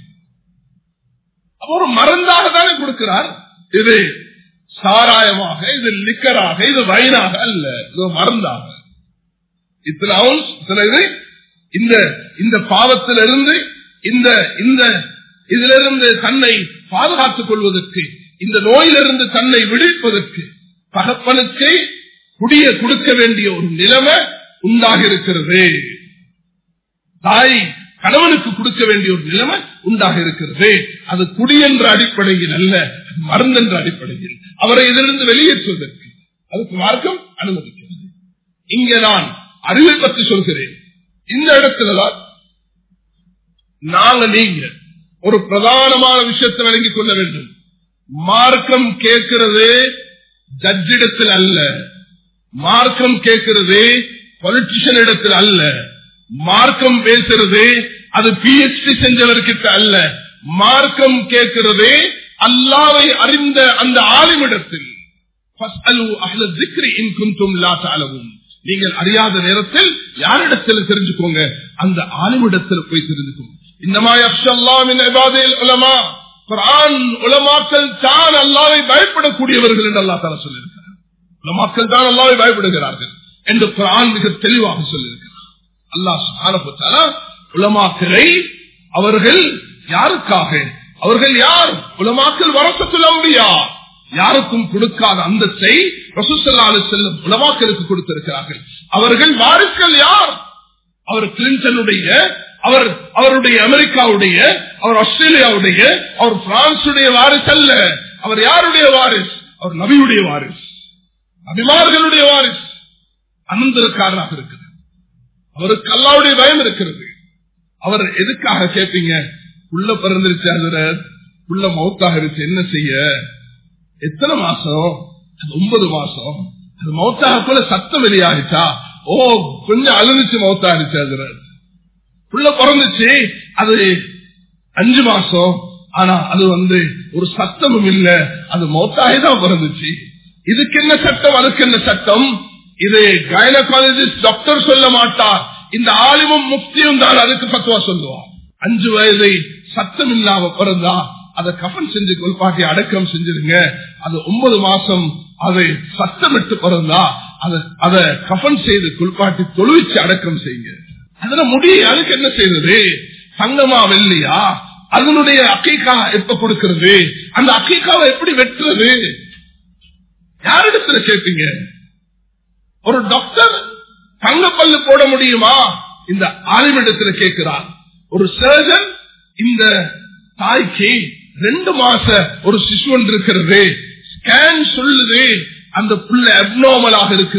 ஒரு மருந்தாக தானே கொடுக்கிறார் இது சாராயமாக இது லிக்கராக இது வைனாக அல்ல இது மருந்தாக இத்தனை அவுன்ஸ் இத்தனை இது இந்த இந்த பாவத்திலிருந்து இந்த இந்த இதிலிருந்து தன்னை பாதுகாத்துக் கொள்வதற்கு இந்த நோயிலிருந்து தன்னை விடுவிப்பதற்கு தகப்பனுக்கு குடிய கொடுக்க வேண்டிய ஒரு நிலைமை உண்டாக இருக்கிறது தாய் கணவனுக்கு கொடுக்க வேண்டிய ஒரு நிலைமை உண்டாக இருக்கிறது அது குடி என்ற அடிப்படையில் அல்ல மருந்து என்ற அடிப்படையில் அவரை இதிலிருந்து வெளியேற்றுவதற்கு அதுக்கு மார்க்கம் அனுமதிக்கிறது இங்கே நான் அறிவை பற்றி சொல்கிறேன் இந்த இடத்துலதான் நாங்க நீங்க ஒரு பிரதானமான விஷயத்தை விளங்கிக் கொள்ள வேண்டும் மார்க்கம் கேட்கிறது ஜட்ஜிடத்தில் அல்ல மார்க்கம் கேட்கிறது பொலிட்டிஷியன் இடத்தில் அல்ல மார்க்கம் பேசுறது அது பிஹெச்டி செஞ்சவர்கிட்ட அல்ல மார்க்கம் கேட்கிறது அல்லாவை அறிந்த அந்த ஆலிமிடத்தில் நீங்கள் அறியாத நேரத்தில் யாரிடத்தில் தெரிஞ்சுக்கோங்க அந்த ஆலிமிடத்தில் போய் தெரிஞ்சுக்கோங்க உலமாக்கள் தான் அல்லாவை பயப்படக்கூடியவர்கள் என்று அல்லா தால சொல்லியிருக்கிறார் உலமாக்கள் தான் அல்லாவை பயப்படுகிறார்கள் என்று குரான் மிக தெளிவாக சொல்லியிருக்கிறார் அல்லாஹ் உலமாக்களை அவர்கள் யாருக்காக அவர்கள் யார் உலமாக்கள் வரசத்தில் அம்பியா யாருக்கும் கொடுக்காத அந்தத்தை ரசூசல்லாலு செல்லும் உலமாக்களுக்கு கொடுத்திருக்கிறார்கள் அவர்கள் வாரிசுகள் யார் அவர் கிளின்டனுடைய அவர் அவருடைய அமெரிக்காவுடைய அவர் ஆஸ்திரேலியாவுடைய அவர் பிரான்சுடைய வாரிசு அல்ல அவர் யாருடைய வாரிஸ் அவர் நபியுடைய வாரிஸ் நபிமார்களுடைய வாரிஸ் அனந்தரக்காரராக இருக்கிறார் அவருக்கு அல்லாவுடைய பயம் இருக்கிறது அவர் எதுக்காக கேட்பீங்க உள்ள பிறந்திருச்சு அதுல உள்ள மௌத்தாக இருச்சு என்ன செய்ய எத்தனை மாசம் அது ஒன்பது மாசம் அது மௌத்தாக போல சத்தம் வெளியாகிச்சா ஓ கொஞ்சம் அழுந்துச்சு மௌத்தாகிச்சு அதுல புள்ள பிறந்துச்சு அது அஞ்சு மாசம் ஆனா அது வந்து ஒரு சத்தமும் இல்ல அது மௌத்தாகி தான் பிறந்துச்சு இதுக்கு என்ன சட்டம் அதுக்கு என்ன சட்டம் இது கைனகாலஜிஸ்ட் டாக்டர் சொல்ல மாட்டார் இந்த ஆலிமும் முக்தியும் தான் அதுக்கு பத்துவா சொல்லுவார் அஞ்சு வயதை சத்தம் இல்லாம பிறந்தா அதை கஃபன் செஞ்சு கொல்பாட்டி அடக்கம் செஞ்சிருங்க அது ஒன்பது மாசம் அதை சத்தமிட்டு பிறந்தா அதை கஃபன் செய்து குளிப்பாட்டி தொழுவிச்சு அடக்கம் செய்யுங்க அதுல முடிய அதுக்கு என்ன செய்யறது தங்கமா வெள்ளியா அதனுடைய அக்கைக்கா எப்ப கொடுக்கிறது அந்த அக்கைக்காவை எப்படி வெட்டுறது யாரிடத்துல கேட்பீங்க ஒரு டாக்டர் தங்கப்பல்லு போட முடியுமா இந்த ஆலிமிடத்துல கேட்கிறார் ஒரு சர்ஜன் இந்த தாய்க்கு ரெண்டு மாச ஒரு சிசு ஒன்று இருக்கிறது ஸ்கேன் சொல்லுது அந்த புள்ள அப்னார்மலாக இருக்குது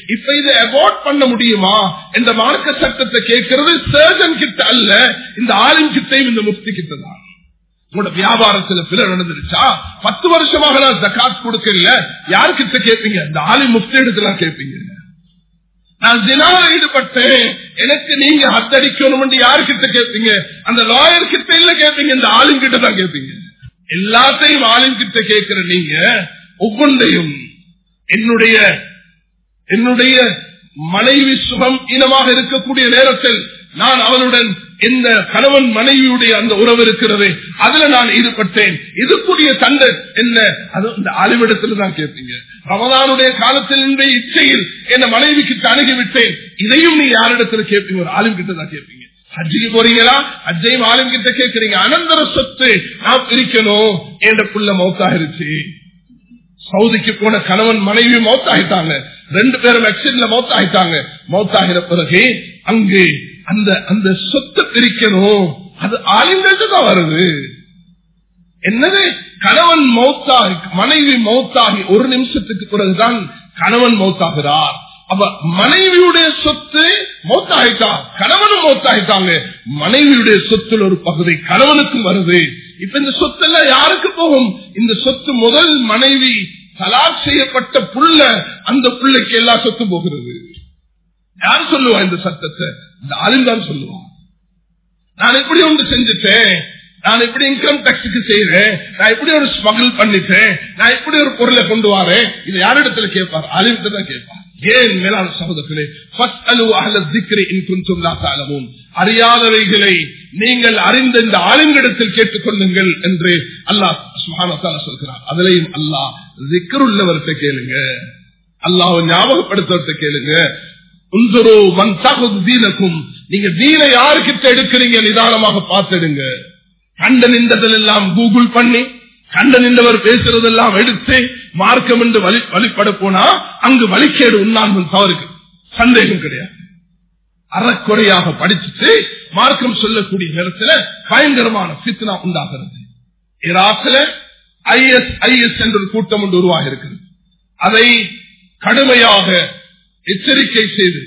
இப்ப இதை அவாய்ட் பண்ண முடியுமா என்ற மார்க்க சட்டத்தை கேட்கிறது சர்ஜன் கிட்ட அல்ல இந்த ஆலிம் கிட்டையும் இந்த முஃப்தி கிட்ட தான் உங்களோட வியாபாரத்துல பிற நடந்துருச்சா பத்து வருஷமாக நான் ஜக்காத் கொடுக்கல யாருக்கிட்ட கேட்பீங்க இந்த ஆலிம் முஃப்தி எடுத்துலாம் கேட்பீங்க நான் தினால ஈடுபட்டேன் எனக்கு நீங்க ஹத்தடிக்கணும் யாருக்கிட்ட கேட்பீங்க அந்த லாயர் கிட்ட இல்ல கேட்பீங்க இந்த ஆளும் கிட்ட தான் கேட்பீங்க எல்லாத்தையும் ஆளும் கிட்ட கேட்கிற நீங்க ஒவ்வொன்றையும் என்னுடைய என்னுடைய மனைவி சுகம் இனமாக இருக்கக்கூடிய நேரத்தில் நான் அவளுடன் இந்த கணவன் மனைவியுடைய அந்த உறவு இருக்கிறது அதுல நான் ஈடுபட்டேன் இதுக்குரிய தண்டை என்ன அது இந்த அழிவிடத்துல தான் கேட்பீங்க ரமதானுடைய காலத்தில் இந்த இச்சையில் என் மனைவிக்கு அணுகிவிட்டேன் இதையும் நீ யாரிடத்துல கேட்பீங்க ஒரு ஆளும் கிட்ட தான் கேட்பீங்க ஹஜ்ஜிக்கு போறீங்களா அஜையும் ஆளும் கிட்ட கேட்கறீங்க அனந்தர சொத்து நான் பிரிக்கணும் என்ற புள்ள மௌத்தாயிருச்சு சவுதிக்கு போன கணவன் மனைவி மௌத்தாகிட்டாங்க ரெண்டு பேரும் ஆக்சிடென்ட்ல மௌத்தாகிட்டாங்க மௌத்தாகிற பிறகு அங்கு அந்த அந்த சொத்தை பிரிக்கணும் அது ஆளுங்கள்ட்ட தான் வருது என்னது கணவன் மௌத்தாகி மனைவி மௌத்தாகி ஒரு நிமிஷத்துக்கு பிறகுதான் கணவன் மௌத்தாகிறார் அப்ப மனைவியுடைய சொத்து மௌத்தாகிட்டா கணவனும் மௌத்தாகிட்டாங்க மனைவியுடைய சொத்துல ஒரு பகுதி கணவனுக்கும் வருது இப்ப இந்த சொத்து எல்லாம் யாருக்கு போகும் இந்த சொத்து முதல் மனைவி தலாக் செய்யப்பட்ட புள்ள அந்த புள்ளைக்கு எல்லா சொத்தும் போகிறது யார் சொல்லுவா இந்த சட்டத்தை இந்த ஆளுந்தான் சொல்லுவான் நான் இப்படி ஒன்று செஞ்சுட்டேன் நான் இப்படி இன்கம் டாக்ஸுக்கு செய்யறேன் நான் இப்படி ஒரு ஸ்மகிள் பண்ணிட்டேன் நான் இப்படி ஒரு பொருளை கொண்டு வரேன் இது யாரிடத்துல கேட்பார் ஆலிமத்தை தான் கேட்பார் ஏன் மேலான சகோதரர்களே அறியாதவைகளை நீங்கள் அறிந்த இந்த ஆளுங்களிடத்தில் கேட்டுக் கொள்ளுங்கள் என்று அல்லாஹ் சுகானத்தால சொல்கிறார் அதிலையும் அல்லாஹ் உள்ளவர்கிட்ட கேளுங்க அல்லாஹ் ஞாபகப்படுத்துவர்கிட்ட கேளுங்க உந்தரோ மன் தகுது தீனக்கும் நீங்க தீன யாருக்கிட்ட எடுக்கிறீங்க நிதானமாக பார்த்துடுங்க கண்ட நின்றதில் எல்லாம் கூகுள் பண்ணி கண்ட நின்றவர் பேசுறதெல்லாம் எடுத்து மார்க்கம் என்று வழி வழிபட போனா அங்கு வழிகேடு உண்ணாமல் தவறுக்கு சந்தேகம் கிடையாது அறக்குறையாக படிச்சுட்டு மார்க்கம் சொல்லக்கூடிய நேரத்தில் பயங்கரமான சித்னா உண்டாகிறது ஈராக்கில் ஐஎஸ் ஐஎஸ் என்ற கூட்டம் ஒன்று உருவாக இருக்கிறது அதை கடுமையாக எச்சரிக்கை செய்து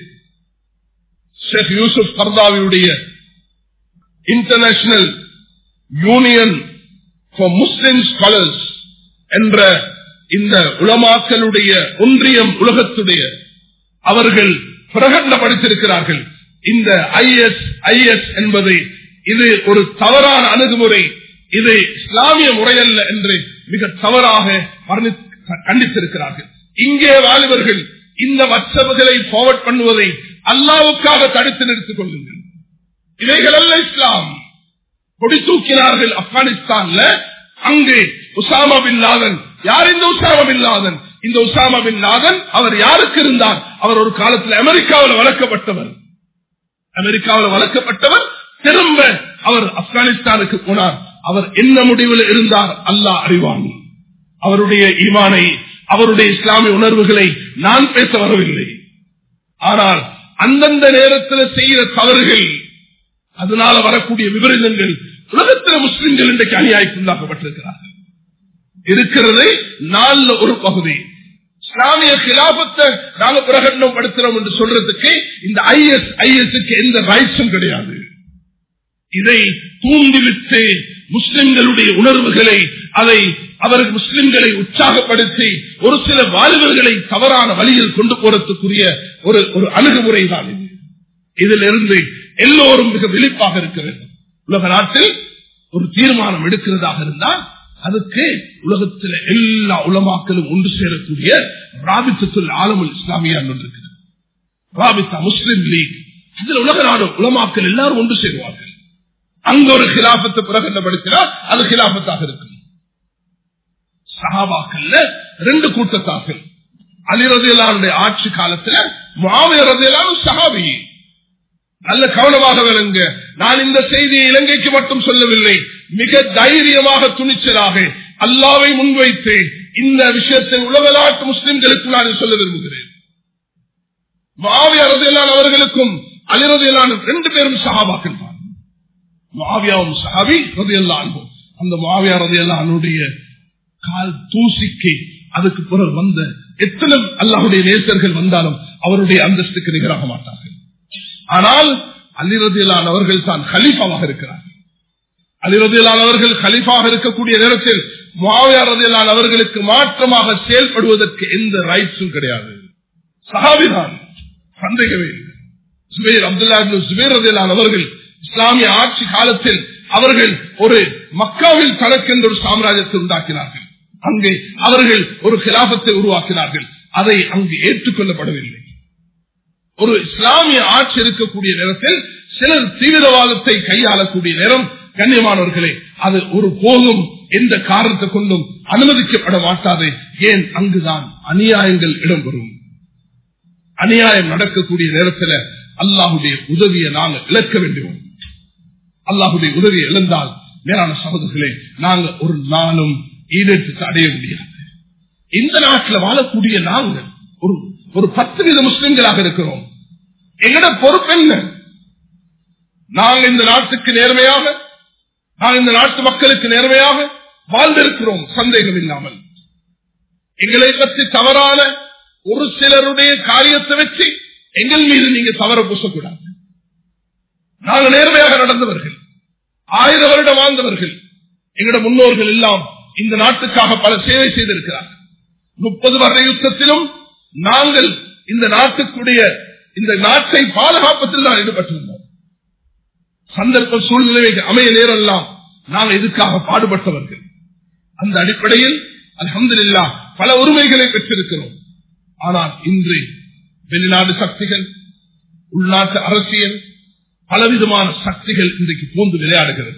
ஷேக் யூசுப் கர்தாவியுடைய international union for Muslim scholars என்ற இந்த உலமாக்களுடைய ஒன்றியம் உலகத்துடைய அவர்கள் பிரகடனப்படுத்தியிருக்கிறார்கள் இந்த ஐஎஸ் ஐஎஸ் என்பதை இது ஒரு தவறான அணுகுமுறை இது இஸ்லாமிய முறையல்ல என்று மிக தவறாக கண்டித்திருக்கிறார்கள் இங்கே வாலிபர்கள் இந்த வச்சவுகளை ஃபார்வர்ட் பண்ணுவதை அல்லாவுக்காக தடுத்து நிறுத்திக் கொள்ளுங்கள் இவைகள் அல்ல இஸ்லாம் கொடி தூக்கினார்கள் ஆப்கானிஸ்தான்ல அங்கு உசாமா பின் லாதன் யார் இந்த உசாமா பின் லாதன் இந்த உசாமா பின் லாதன் அவர் யாருக்கு இருந்தார் அவர் ஒரு காலத்தில் அமெரிக்காவில் வளர்க்கப்பட்டவர் அமெரிக்காவில் வளர்க்கப்பட்டவர் திரும்ப அவர் ஆப்கானிஸ்தானுக்கு போனார் அவர் என்ன முடிவில் இருந்தார் அல்லாஹ் அறிவான் அவருடைய ஈமானை அவருடைய இஸ்லாமிய உணர்வுகளை நான் பேச வரவில்லை ஆனால் அந்தந்த நேரத்தில் செய்கிற தவறுகள் அதனால வரக்கூடிய விபரீதங்கள் உலகத்தில் முஸ்லிம்கள் இன்றைக்கு அநியாயத்துள்ளாக்கப்பட்டிருக்கிறார்கள் இருக்கிறது நாலுல ஒரு பகுதி இஸ்லாமிய கிலாபத்தை நாங்க பிரகடனம் படுத்துறோம் என்று சொல்றதுக்கு இந்த ஐஎஸ் ஐஎஸ்க்கு எந்த ரைட்ஸும் கிடையாது இதை தூண்டிவிட்டு முஸ்லிம்களுடைய உணர்வுகளை அதை அவர் முஸ்லிம்களை உற்சாகப்படுத்தி ஒரு சில வாலிபர்களை தவறான வழியில் கொண்டு போறதுக்குரிய ஒரு ஒரு அணுகுமுறை தான் இது இதிலிருந்து எல்லோரும் மிக விழிப்பாக இருக்க வேண்டும் உலக நாட்டில் ஒரு தீர்மானம் எடுக்கிறதாக இருந்தால் அதுக்கு உலகத்தில் எல்லா உலமாக்களும் ஒன்று சேரக்கூடிய ராபித்தத்துல் ஆலமுல் இஸ்லாமியா இருக்கிறது ராபித்தா முஸ்லிம் லீக் அதில் உலக நாடு உலமாக்கள் எல்லாரும் ஒன்று சேருவார்கள் அங்க ஒரு கிலாபத்தை பிரகடனப்படுத்தினால் அது கிலாபத்தாக இருக்கும் சகாபாக்கள்ல ரெண்டு கூட்டத்தார்கள் அலிரதியலானுடைய ஆட்சி காலத்துல மாவியரதியலான சகாபி நல்ல கவனமாக விளங்க நான் இந்த செய்தியை இலங்கைக்கு மட்டும் சொல்லவில்லை மிக தைரியமாக துணிச்சலாக அல்லாவை முன்வைத்து இந்த விஷயத்தை உலக நாட்டு முஸ்லிம்களுக்கு நான் சொல்ல விரும்புகிறேன் மாவியரதியலான் அவர்களுக்கும் அலிரதியலான ரெண்டு பேரும் சகாபாக்கள் தான் மாவியாவும் சஹாபி ரதையெல்லாம் அந்த மாவியா ரதையெல்லானுடைய கால் தூசிக்கு அதுக்கு பிறகு வந்த எத்தனை அல்லாஹுடைய நேசர்கள் வந்தாலும் அவருடைய அந்தஸ்துக்கு நிகராக மாட்டார்கள் ஆனால் அலிரதியிலான அவர்கள் தான் கலீஃபாவாக இருக்கிறார்கள் அலிரதியிலான அவர்கள் கலீஃபாக இருக்கக்கூடிய நேரத்தில் மாவியாரதியிலான அவர்களுக்கு மாற்றமாக செயல்படுவதற்கு எந்த ரைட்ஸும் கிடையாது சஹாபிதான் சந்தேகமே இல்லை சுபேர் அப்துல்லா சுபேர் ரதியிலான அவர்கள் இஸ்லாமிய ஆட்சி காலத்தில் அவர்கள் ஒரு மக்காவில் தனக்கென்ற ஒரு சாம்ராஜ்யத்தை உண்டாக்கினார்கள் அங்கே அவர்கள் ஒரு கிலாபத்தை உருவாக்கினார்கள் அதை அங்கு ஏற்றுக்கொள்ளப்படவில்லை ஒரு இஸ்லாமிய ஆட்சி இருக்கக்கூடிய நேரத்தில் சிலர் தீவிரவாதத்தை கையாளக்கூடிய நேரம் கண்ணியமானவர்களே அது ஒரு போதும் எந்த காரணத்தை கொண்டும் அனுமதிக்கப்பட மாட்டாது ஏன் அங்குதான் அநியாயங்கள் இடம்பெறும் அநியாயம் நடக்கக்கூடிய நேரத்தில் அல்லாஹுடைய உதவியை நாங்கள் இழக்க வேண்டும் அல்லாஹுடைய உதவியை இழந்தால் மேலான சகோதரர்களே நாங்க ஒரு நாளும் ஈடேற்றத்தை அடைய முடியாது இந்த நாட்டில் வாழக்கூடிய நாங்கள் ஒரு ஒரு பத்து வித முஸ்லிம்களாக இருக்கிறோம் எங்கட பொறுப்பு என்ன நாங்கள் இந்த நாட்டுக்கு நேர்மையாக நாங்கள் இந்த நாட்டு மக்களுக்கு நேர்மையாக வாழ்ந்திருக்கிறோம் சந்தேகம் இல்லாமல் எங்களை பற்றி தவறான ஒரு சிலருடைய காரியத்தை வச்சு எங்கள் மீது நீங்க தவற பூசக்கூடாது நாங்கள் நேர்மையாக நடந்தவர்கள் ஆயிரம் வருடம் வாழ்ந்தவர்கள் எங்களோட முன்னோர்கள் எல்லாம் இந்த நாட்டுக்காக பல சேவை செய்திருக்கிறார்கள் முப்பது வருட யுத்தத்திலும் நாங்கள் இந்த நாட்டுக்குடைய இந்த நாட்டை பாதுகாப்பத்தில் தான் ஈடுபட்டிருந்தோம் சந்தர்ப்ப சூழ்நிலை அமைய நேரம் எல்லாம் நாங்கள் இதுக்காக பாடுபட்டவர்கள் அந்த அடிப்படையில் அலமதுல்லா பல உரிமைகளை பெற்றிருக்கிறோம் ஆனால் இன்று வெளிநாடு சக்திகள் உள்நாட்டு அரசியல் பலவிதமான சக்திகள் இன்றைக்கு போந்து விளையாடுகிறது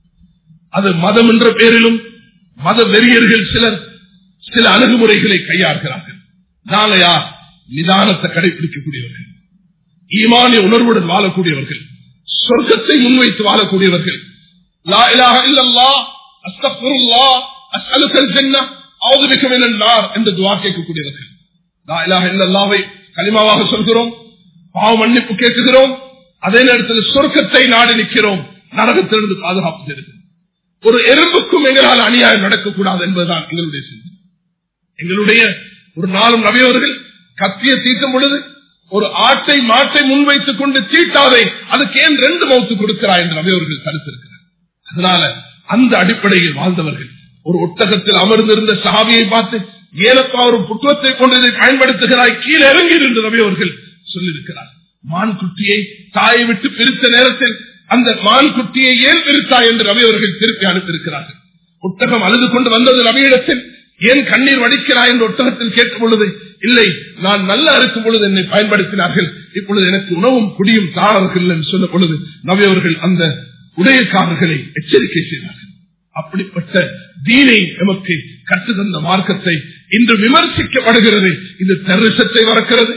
அது மதம் என்ற பேரிலும் மத வெறியர்கள் சிலர் சில அணுகுமுறைகளை கையாள்கிறார்கள் நாங்கள் யார் நிதானத்தை கடைபிடிக்கக்கூடியவர்கள் ஈமானிய உணர்வுடன் வாழக்கூடியவர்கள் சொர்க்கத்தை முன்வைத்து வாழக்கூடியவர்கள் லா இலாஹ இல்லல்லாஹ் அஸ்தக்ஃபிருல்லாஹ் அஸ்அலுக்கல் ஜன்னah அஊது பிக மினன் நார் என்று துஆ கேட்கக்கூடியவர்கள் லா இலாஹ இல்லல்லாஹ்வை கலிமாவாக சொல்கிறோம் பாவ மன்னிப்பு கேட்கிறோம் அதே நேரத்தில் சொர்க்கத்தை நாடி நிற்கிறோம் நரகத்திலிருந்து பாதுகாப்பு தருகிறோம் ஒரு எறும்புக்கும் எங்களால் அநியாயம் நடக்கக்கூடாது என்பதுதான் எங்களுடைய சிந்தனை எங்களுடைய ஒரு நாளும் நபியவர்கள் கத்திய தீட்டும் பொழுது ஒரு ஆட்டை மாட்டை முன்வைத்துக் கொண்டு தீட்டாதே அதுக்கு ஏன் ரெண்டு மௌத்து கொடுக்கிறார் என்று நபியவர்கள் தடுத்திருக்கிறார் அதனால அந்த அடிப்படையில் வாழ்ந்தவர்கள் ஒரு ஒட்டகத்தில் அமர்ந்திருந்த சாவியை பார்த்து ஏலப்பா ஒரு புத்துவத்தை கொண்டு இதை பயன்படுத்துகிறாய் கீழே இறங்கி என்று நபியவர்கள் சொல்லியிருக்கிறார் மான் குட்டியை தாயை விட்டு பிரித்த நேரத்தில் அந்த மான் குட்டியை ஏன் பிரித்தாய் என்று நபியவர்கள் திருப்பி அனுப்பியிருக்கிறார்கள் ஒட்டகம் அழுது கொண்டு வந்தது நபியிடத்தில் ஏன் கண்ணீர் வடிக்கிறாய் என்று ஒட்டகத்தில் கேட்ட பொழுது இல்லை நான் நல்லா இருக்கும் பொழுது என்னை பயன்படுத்தினார்கள் இப்பொழுது எனக்கு உணவும் குடியும் தாரர்கள் என்று சொன்ன பொழுது நவியவர்கள் அந்த உடையக்காரர்களை எச்சரிக்கை செய்தார்கள் அப்படிப்பட்ட தீனை நமக்கு கற்றுத்தந்த மார்க்கத்தை இன்று விமர்சிக்கப்படுகிறது இது டெரரிசத்தை வரக்கிறது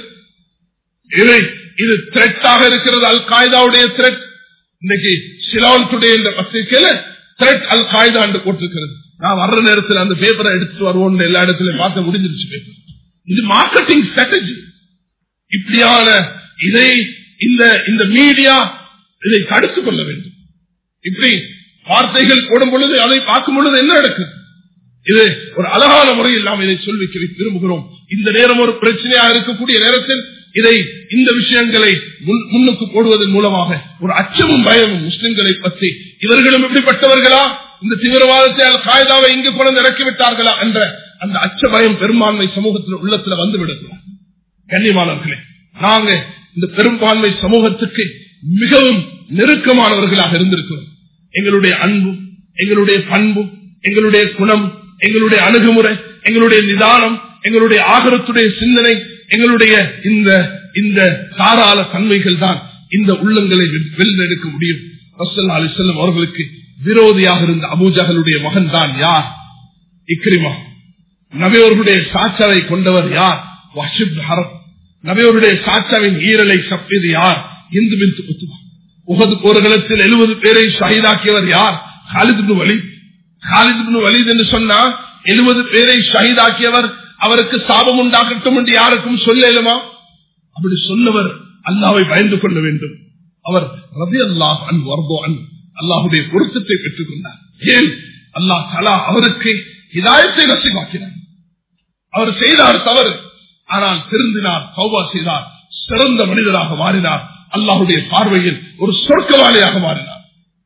இதை இது த்ரெட்டாக இருக்கிறது அல் காய்தாவுடைய த்ரெட் இன்னைக்கு சிலான் டுடே என்ற பத்திரிகையில த்ரெட் அல் காய்தா என்று போட்டிருக்கிறது நான் வர்ற நேரத்தில் அந்த பேப்பரை எடுத்துட்டு வருவோம் எல்லா இடத்துலயும் பார்க்க முடிஞ்சிருச்சு பேப்பர் இது மார்க்கெட்டிங் ஸ்ட்ராட்டஜி இப்படியான இதை இந்த இந்த மீடியா இதை தடுத்துக் கொள்ள வேண்டும் இப்படி வார்த்தைகள் போடும் பொழுது அதை பார்க்கும் பொழுது என்ன நடக்குது இது ஒரு அழகான முறையில் நாம் இதை சொல்லி விரும்புகிறோம் இந்த நேரம் ஒரு பிரச்சனையாக இருக்கக்கூடிய நேரத்தில் இதை இந்த விஷயங்களை முன்னுக்கு போடுவதன் மூலமாக ஒரு அச்சமும் பயமும் முஸ்லிம்களை பற்றி இவர்களும் எப்படிப்பட்டவர்களா இந்த தீவிரவாதத்தை அல் காய்தாவை இங்கு கொண்டு இறக்கி விட்டார்களா என்ற அந்த அச்ச பயம் பெரும்பான்மை சமூகத்தில் உள்ளத்துல வந்து விடுகிறோம் கண்ணியமானவர்களே நாங்க இந்த பெரும்பான்மை சமூகத்துக்கு மிகவும் நெருக்கமானவர்களாக இருந்திருக்கிறோம் எங்களுடைய அன்பும் எங்களுடைய பண்பும் எங்களுடைய குணம் எங்களுடைய அணுகுமுறை எங்களுடைய நிதானம் எங்களுடைய ஆகரத்துடைய சிந்தனை எங்களுடைய இந்த இந்த தாராள தன்மைகள் தான் இந்த உள்ளங்களை வெள்ளெடுக்க முடியும் ரசல்லா அலி செல்லம் அவர்களுக்கு விரோதியாக இருந்த அபூஜகளுடைய மகன் தான் யார் இக்ரிமா நபியவர்களுடைய சாச்சாவை கொண்டவர் யார் வஷிப் ஹரம் நபியவருடைய சாச்சாவின் ஈரலை சப்பியது யார் இந்து பின் உத்துமா உகது போர்களத்தில் எழுபது பேரை ஷஹீதாக்கியவர் யார் காலிது வலி காலிது வலிது என்று சொன்னா எழுபது பேரை ஷஹீதாக்கியவர் அவருக்கு சாபம் உண்டாகட்டும் என்று யாருக்கும் சொல்லலுமா அப்படி சொன்னவர் அல்லாவை பயந்து கொள்ள வேண்டும் அவர் ரவி அல்லாஹ் அன் வர்போ அன் அல்லாஹுடைய பொருத்தத்தை பெற்றுக் கொண்டார் ஏன் அல்லாஹ் தலா அவருக்கு இதாயத்தை நசிவாக்கினார் அவர் செய்தார் தவறு ஆனால் திருந்தினார் சௌபா செய்தார் சிறந்த மனிதராக மாறினார் அல்லாஹுடைய பார்வையில் ஒரு சொர்க்கவாளியாக மாறினார்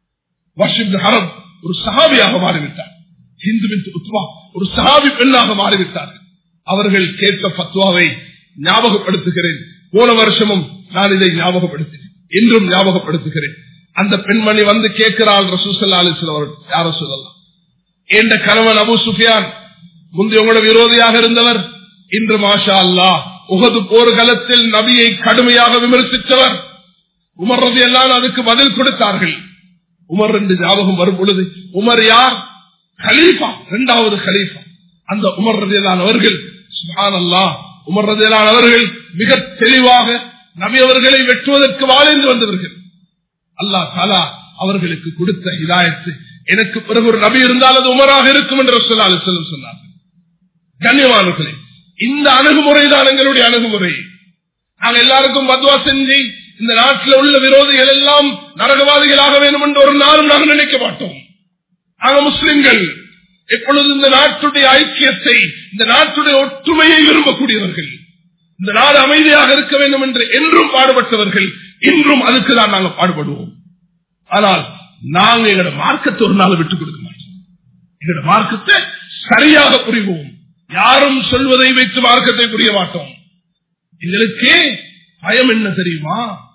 வஷிப் ஹரம் ஒரு சஹாபியாக மாறிவிட்டார் ஹிந்து பின் உத்வா ஒரு சஹாபி பெண்ணாக மாறிவிட்டார்கள் அவர்கள் கேட்ட பத்வாவை ஞாபகப்படுத்துகிறேன் போன வருஷமும் நான் இதை ஞாபகப்படுத்தினேன் இன்றும் ஞாபகப்படுத்துகிறேன் அந்த பெண்மணி வந்து கேட்கிறாள் ரசூசல்லா அலிஸ்லாம் யார சொல்லலாம் என்ற கணவன் அபு சுஃபியான் முந்தைய விரோதியாக இருந்தவர் இன்று மாஷா அல்லா உகது போர்க்களத்தில் நபியை கடுமையாக விமர்சித்தவர் உமர் ரதி எல்லாம் அதுக்கு பதில் கொடுத்தார்கள் உமர் என்று ஞாபகம் வரும் பொழுது உமர் யார் கலீஃபா இரண்டாவது கலீஃபா அந்த உமர் ரதியலான் அவர்கள் சுஹான் அல்லா உமர் ரதியலான் அவர்கள் மிக தெளிவாக நபி அவர்களை வெட்டுவதற்கு வாழ்ந்து வந்தவர்கள் அல்லா தாலா அவர்களுக்கு கொடுத்த இதாயத்து எனக்கு பிறகு ஒரு நபி இருந்தால் அது உமராக இருக்கும் என்று சொல்லால் செல்லும் சொன்னார்கள் கண்ணியமானர்களே இந்த அணுகுமுறை தான் எங்களுடைய அணுகுமுறை நாங்க எல்லாருக்கும் மத்வா செஞ்சு இந்த நாட்டில் உள்ள விரோதிகள் எல்லாம் நரகவாதிகளாக வேண்டும் என்று ஒரு நாளும் நாங்கள் நினைக்க மாட்டோம் நாங்க முஸ்லிம்கள் எப்பொழுது இந்த நாட்டுடைய ஐக்கியத்தை இந்த நாட்டுடைய ஒற்றுமையை விரும்பக்கூடியவர்கள் இந்த நாடு அமைதியாக இருக்க வேண்டும் என்று என்றும் பாடுபட்டவர்கள் இன்றும் அதுக்கு தான் நாங்கள் பாடுபடுவோம் ஆனால் நாங்க எங்களோட மார்க்கத்தை ஒரு நாள் விட்டுக் கொடுக்க மாட்டோம் எங்களோட மார்க்கத்தை சரியாக புரிவோம் யாரும் சொல்வதை வைத்து மார்க்கத்தை புரிய மாட்டோம் எங்களுக்கு பயம் என்ன தெரியுமா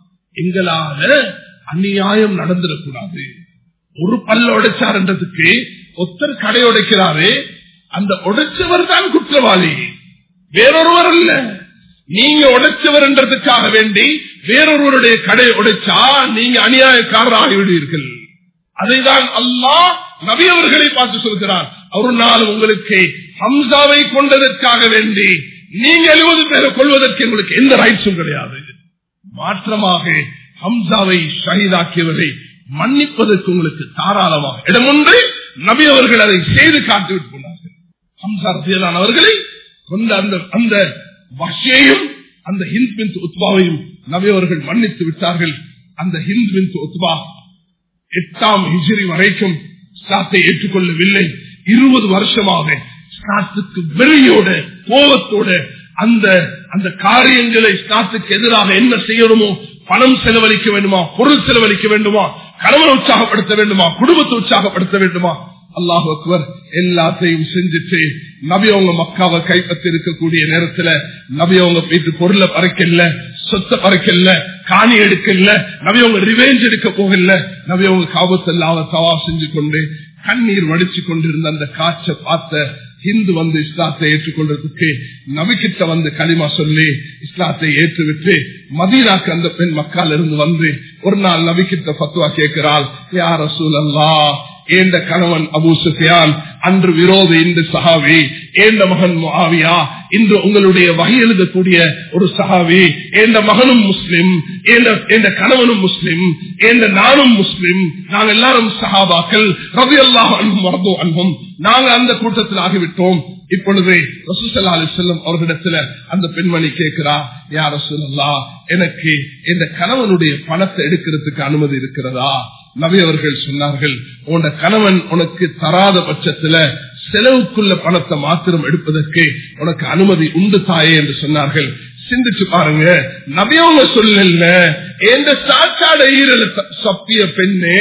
எங்களால அந்நியாயம் நடந்துடக்கூடாது ஒரு பல்ல உடைச்சார்ன்றதுக்கு ஒத்தர் கடை உடைக்கிறாரு அந்த உடைச்சவர் தான் குற்றவாளி வேறொருவர் அல்ல நீங்க உடைச்சவர்ன்றதுக்காக வேண்டி வேறொருவருடைய கடை உடைச்சா நீங்க அநியாயக்காரர் ஆகிவிடுவீர்கள் அதைதான் அல்லாஹ் நபி அவர்களை பார்த்து சொல்கிறார் ஒரு நாள் உங்களுக்கு ஹம்சாவை கொண்டதற்காக வேண்டி நீங்க எழுபது பேரை கொள்வதற்கு உங்களுக்கு எந்த ரைட்ஸும் கிடையாது மாற்றமாக ஹம்சாவை ஷஹீதாக்கியவரை மன்னிப்பதற்கு உங்களுக்கு தாராளமாக இடம் ஒன்று நபி அவர்கள் அதை செய்து காட்டிவிட்டு போனார்கள் ஹம்சா ரத்தியலான் அவர்களை கொண்ட அந்த அந்த வஷையும் அந்த ஹிந்த் பின் உத்பாவையும் நபி அவர்கள் மன்னித்து விட்டார்கள் அந்த ஹிந்த் பின் உத்பா எட்டாம் ஹிஜிரி வரைக்கும் ஸ்டாத்தை ஏற்றுக்கொள்ளவில்லை இருபது வருஷமாக ஸ்டாத்துக்கு வெறியோட கோபத்தோட அந்த அந்த காரியங்களை ஸ்டாத்துக்கு எதிராக என்ன செய்யணுமோ பணம் செலவழிக்க வேண்டுமா பொருள் செலவழிக்க வேண்டுமா கணவனை உற்சாகப்படுத்த வேண்டுமா குடும்பத்தை உற்சாகப்படுத்த வேண்டுமா அல்லாஹ் அக்பர் எல்லாத்தையும் செஞ்சுட்டு நபி அவங்க மக்காவை கைப்பற்றி இருக்கக்கூடிய நேரத்துல நபி அவங்க வீட்டு பொருளை பறைக்கல சொத்தை பறைக்கல காணி எடுக்கல நபி அவங்க ரிவேஞ்ச் எடுக்க போகல நபி அவங்க காபத்தெல்லாம் தவா செஞ்சு கொண்டு கண்ணீர் வடிச்சு கொண்டிருந்த அந்த காற்றை பார்த்த ஹிந்து வந்து இஸ்லாத்தை ஏற்றுக்கொள்றதுக்கு நபிக்கிட்ட வந்து களிமா சொல்லி இஸ்லாத்தை ஏற்றுவிட்டு மதீனாக்கு அந்த பெண் மக்கால் இருந்து வந்து ஒரு நாள் நபிக்கிட்ட பத்துவா கேட்கிறாள் யார் ரசூல் அல்லா ஏந்த கணவன் அபு சுஃபியான் அன்று விரோத இன்று சஹாவி ஏந்த மகன் முஆவியா இன்று உங்களுடைய வகை எழுதக்கூடிய ஒரு சஹாவி ஏந்த மகனும் முஸ்லிம் ஏந்த கணவனும் முஸ்லிம் ஏந்த நானும் முஸ்லிம் நாங்க எல்லாரும் சஹாபாக்கள் ரவி அல்லாஹ் அன்பும் வரதோ அன்பும் நாங்க அந்த கூட்டத்தில் ஆகிவிட்டோம் இப்பொழுது ரசூசல்லா அலி செல்லம் அவர்களிடத்துல அந்த பெண்மணி கேட்கிறா யார் ரசூலல்லா எனக்கு இந்த கணவனுடைய பணத்தை எடுக்கிறதுக்கு அனுமதி இருக்கிறதா நபி அவர்கள் சொன்னார்கள் உன்னோட கணவன் உனக்கு தராத பட்சத்துல செலவுக்குள்ள பணத்தை மாத்திரம் எடுப்பதற்கு உனக்கு அனுமதி உண்டு தாயே என்று சொன்னார்கள் சிந்திச்சு பாருங்க நபியவங்க சொல்லல எந்த சாச்சாட ஈரல சப்பிய பெண்ணே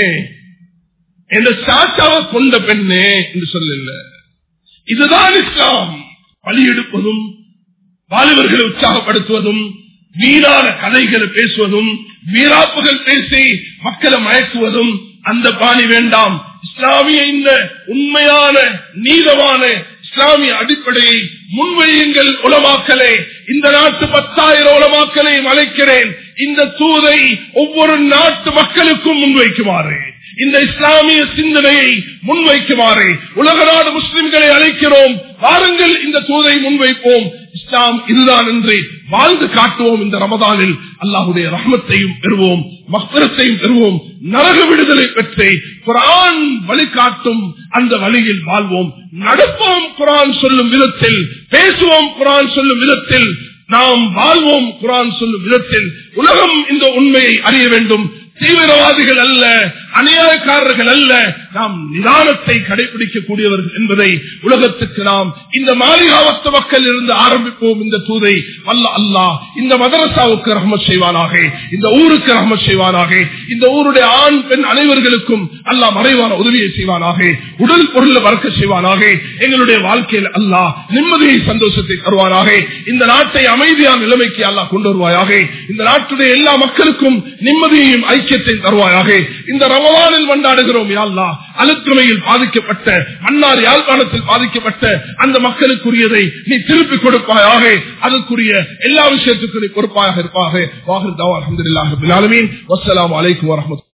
எந்த சாச்சாவை கொண்ட பெண்ணே என்று சொல்லல இதுதான் இஸ்லாம் பலி எடுப்பதும் வாலிபர்களை உற்சாகப்படுத்துவதும் வீணான கதைகளை பேசுவதும் வீராப்புகள் பேசி மக்களை மயக்குவதும் அந்த பாணி வேண்டாம் இஸ்லாமிய இந்த உண்மையான நீதமான இஸ்லாமிய அடிப்படையை முன்வையுங்கள் உலமாக்கலே இந்த நாட்டு பத்தாயிரம் உலமாக்களை அழைக்கிறேன் இந்த தூதை ஒவ்வொரு நாட்டு மக்களுக்கும் முன்வைக்குமாறு இந்த இஸ்லாமிய சிந்தனையை முன்வைக்குமாறு உலக நாடு முஸ்லிம்களை அழைக்கிறோம் வாருங்கள் இந்த தூதை முன்வைப்போம் இஸ்லாம் இதுதான் என்று வாழ்ந்து காட்டுவோம் இந்த ரமதானில் அல்லாஹுடைய ரஹமத்தையும் பெறுவோம் மக்பரத்தையும் பெறுவோம் நரக விடுதலை பெற்று குரான் வழிகாட்டும் அந்த வழியில் வாழ்வோம் நடப்போம் குரான் சொல்லும் விதத்தில் பேசுவோம் குரான் சொல்லும் விதத்தில் நாம் வாழ்வோம் குரான் சொல்லும் விதத்தில் உலகம் இந்த உண்மையை அறிய வேண்டும் தீவிரவாதிகள் அல்ல அநியாயக்காரர்கள் அல்ல நாம் நிதானத்தை கடைபிடிக்கக்கூடியவர்கள் என்பதை உலகத்துக்கு நாம் இந்த மாளிகாவத்த மக்கள் இருந்து ஆரம்பிப்போம் இந்த தூதை அல்ல அல்லாஹ் இந்த மதரசாவுக்கு ரஹமத் செய்வானாக இந்த ஊருக்கு ரஹமத் செய்வானாக இந்த ஊருடைய ஆண் பெண் அனைவர்களுக்கும் அல்லாஹ் மறைவான உதவியை செய்வானாக உடல் பொருள் வறக்க செய்வானாக எங்களுடைய வாழ்க்கையில் அல்லாஹ் நிம்மதியை சந்தோஷத்தை தருவானாக இந்த நாட்டை அமைதியான நிலைமைக்கு அல்லாஹ் கொண்டு வருவாயாக இந்த நாட்டுடைய எல்லா மக்களுக்கும் நிம்மதியையும் ஐக்கியத்தையும் தருவாயாக இந்த ரமலானில் கொண்டாடுகிறோம் யாழ்லா அழுத்துமையில் பாதிக்கப்பட்ட மன்னார் யாழ்ப்பாணத்தில் பாதிக்கப்பட்ட அந்த மக்களுக்குரியதை நீ திருப்பி கொடுப்பாயாக அதற்குரிய எல்லா விஷயத்துக்கும் நீ பொறுப்பாக இருப்பாக வாகர் தவா அஹமதுல்லாஹின் வசலாம் அலைக்கும் வரமத்து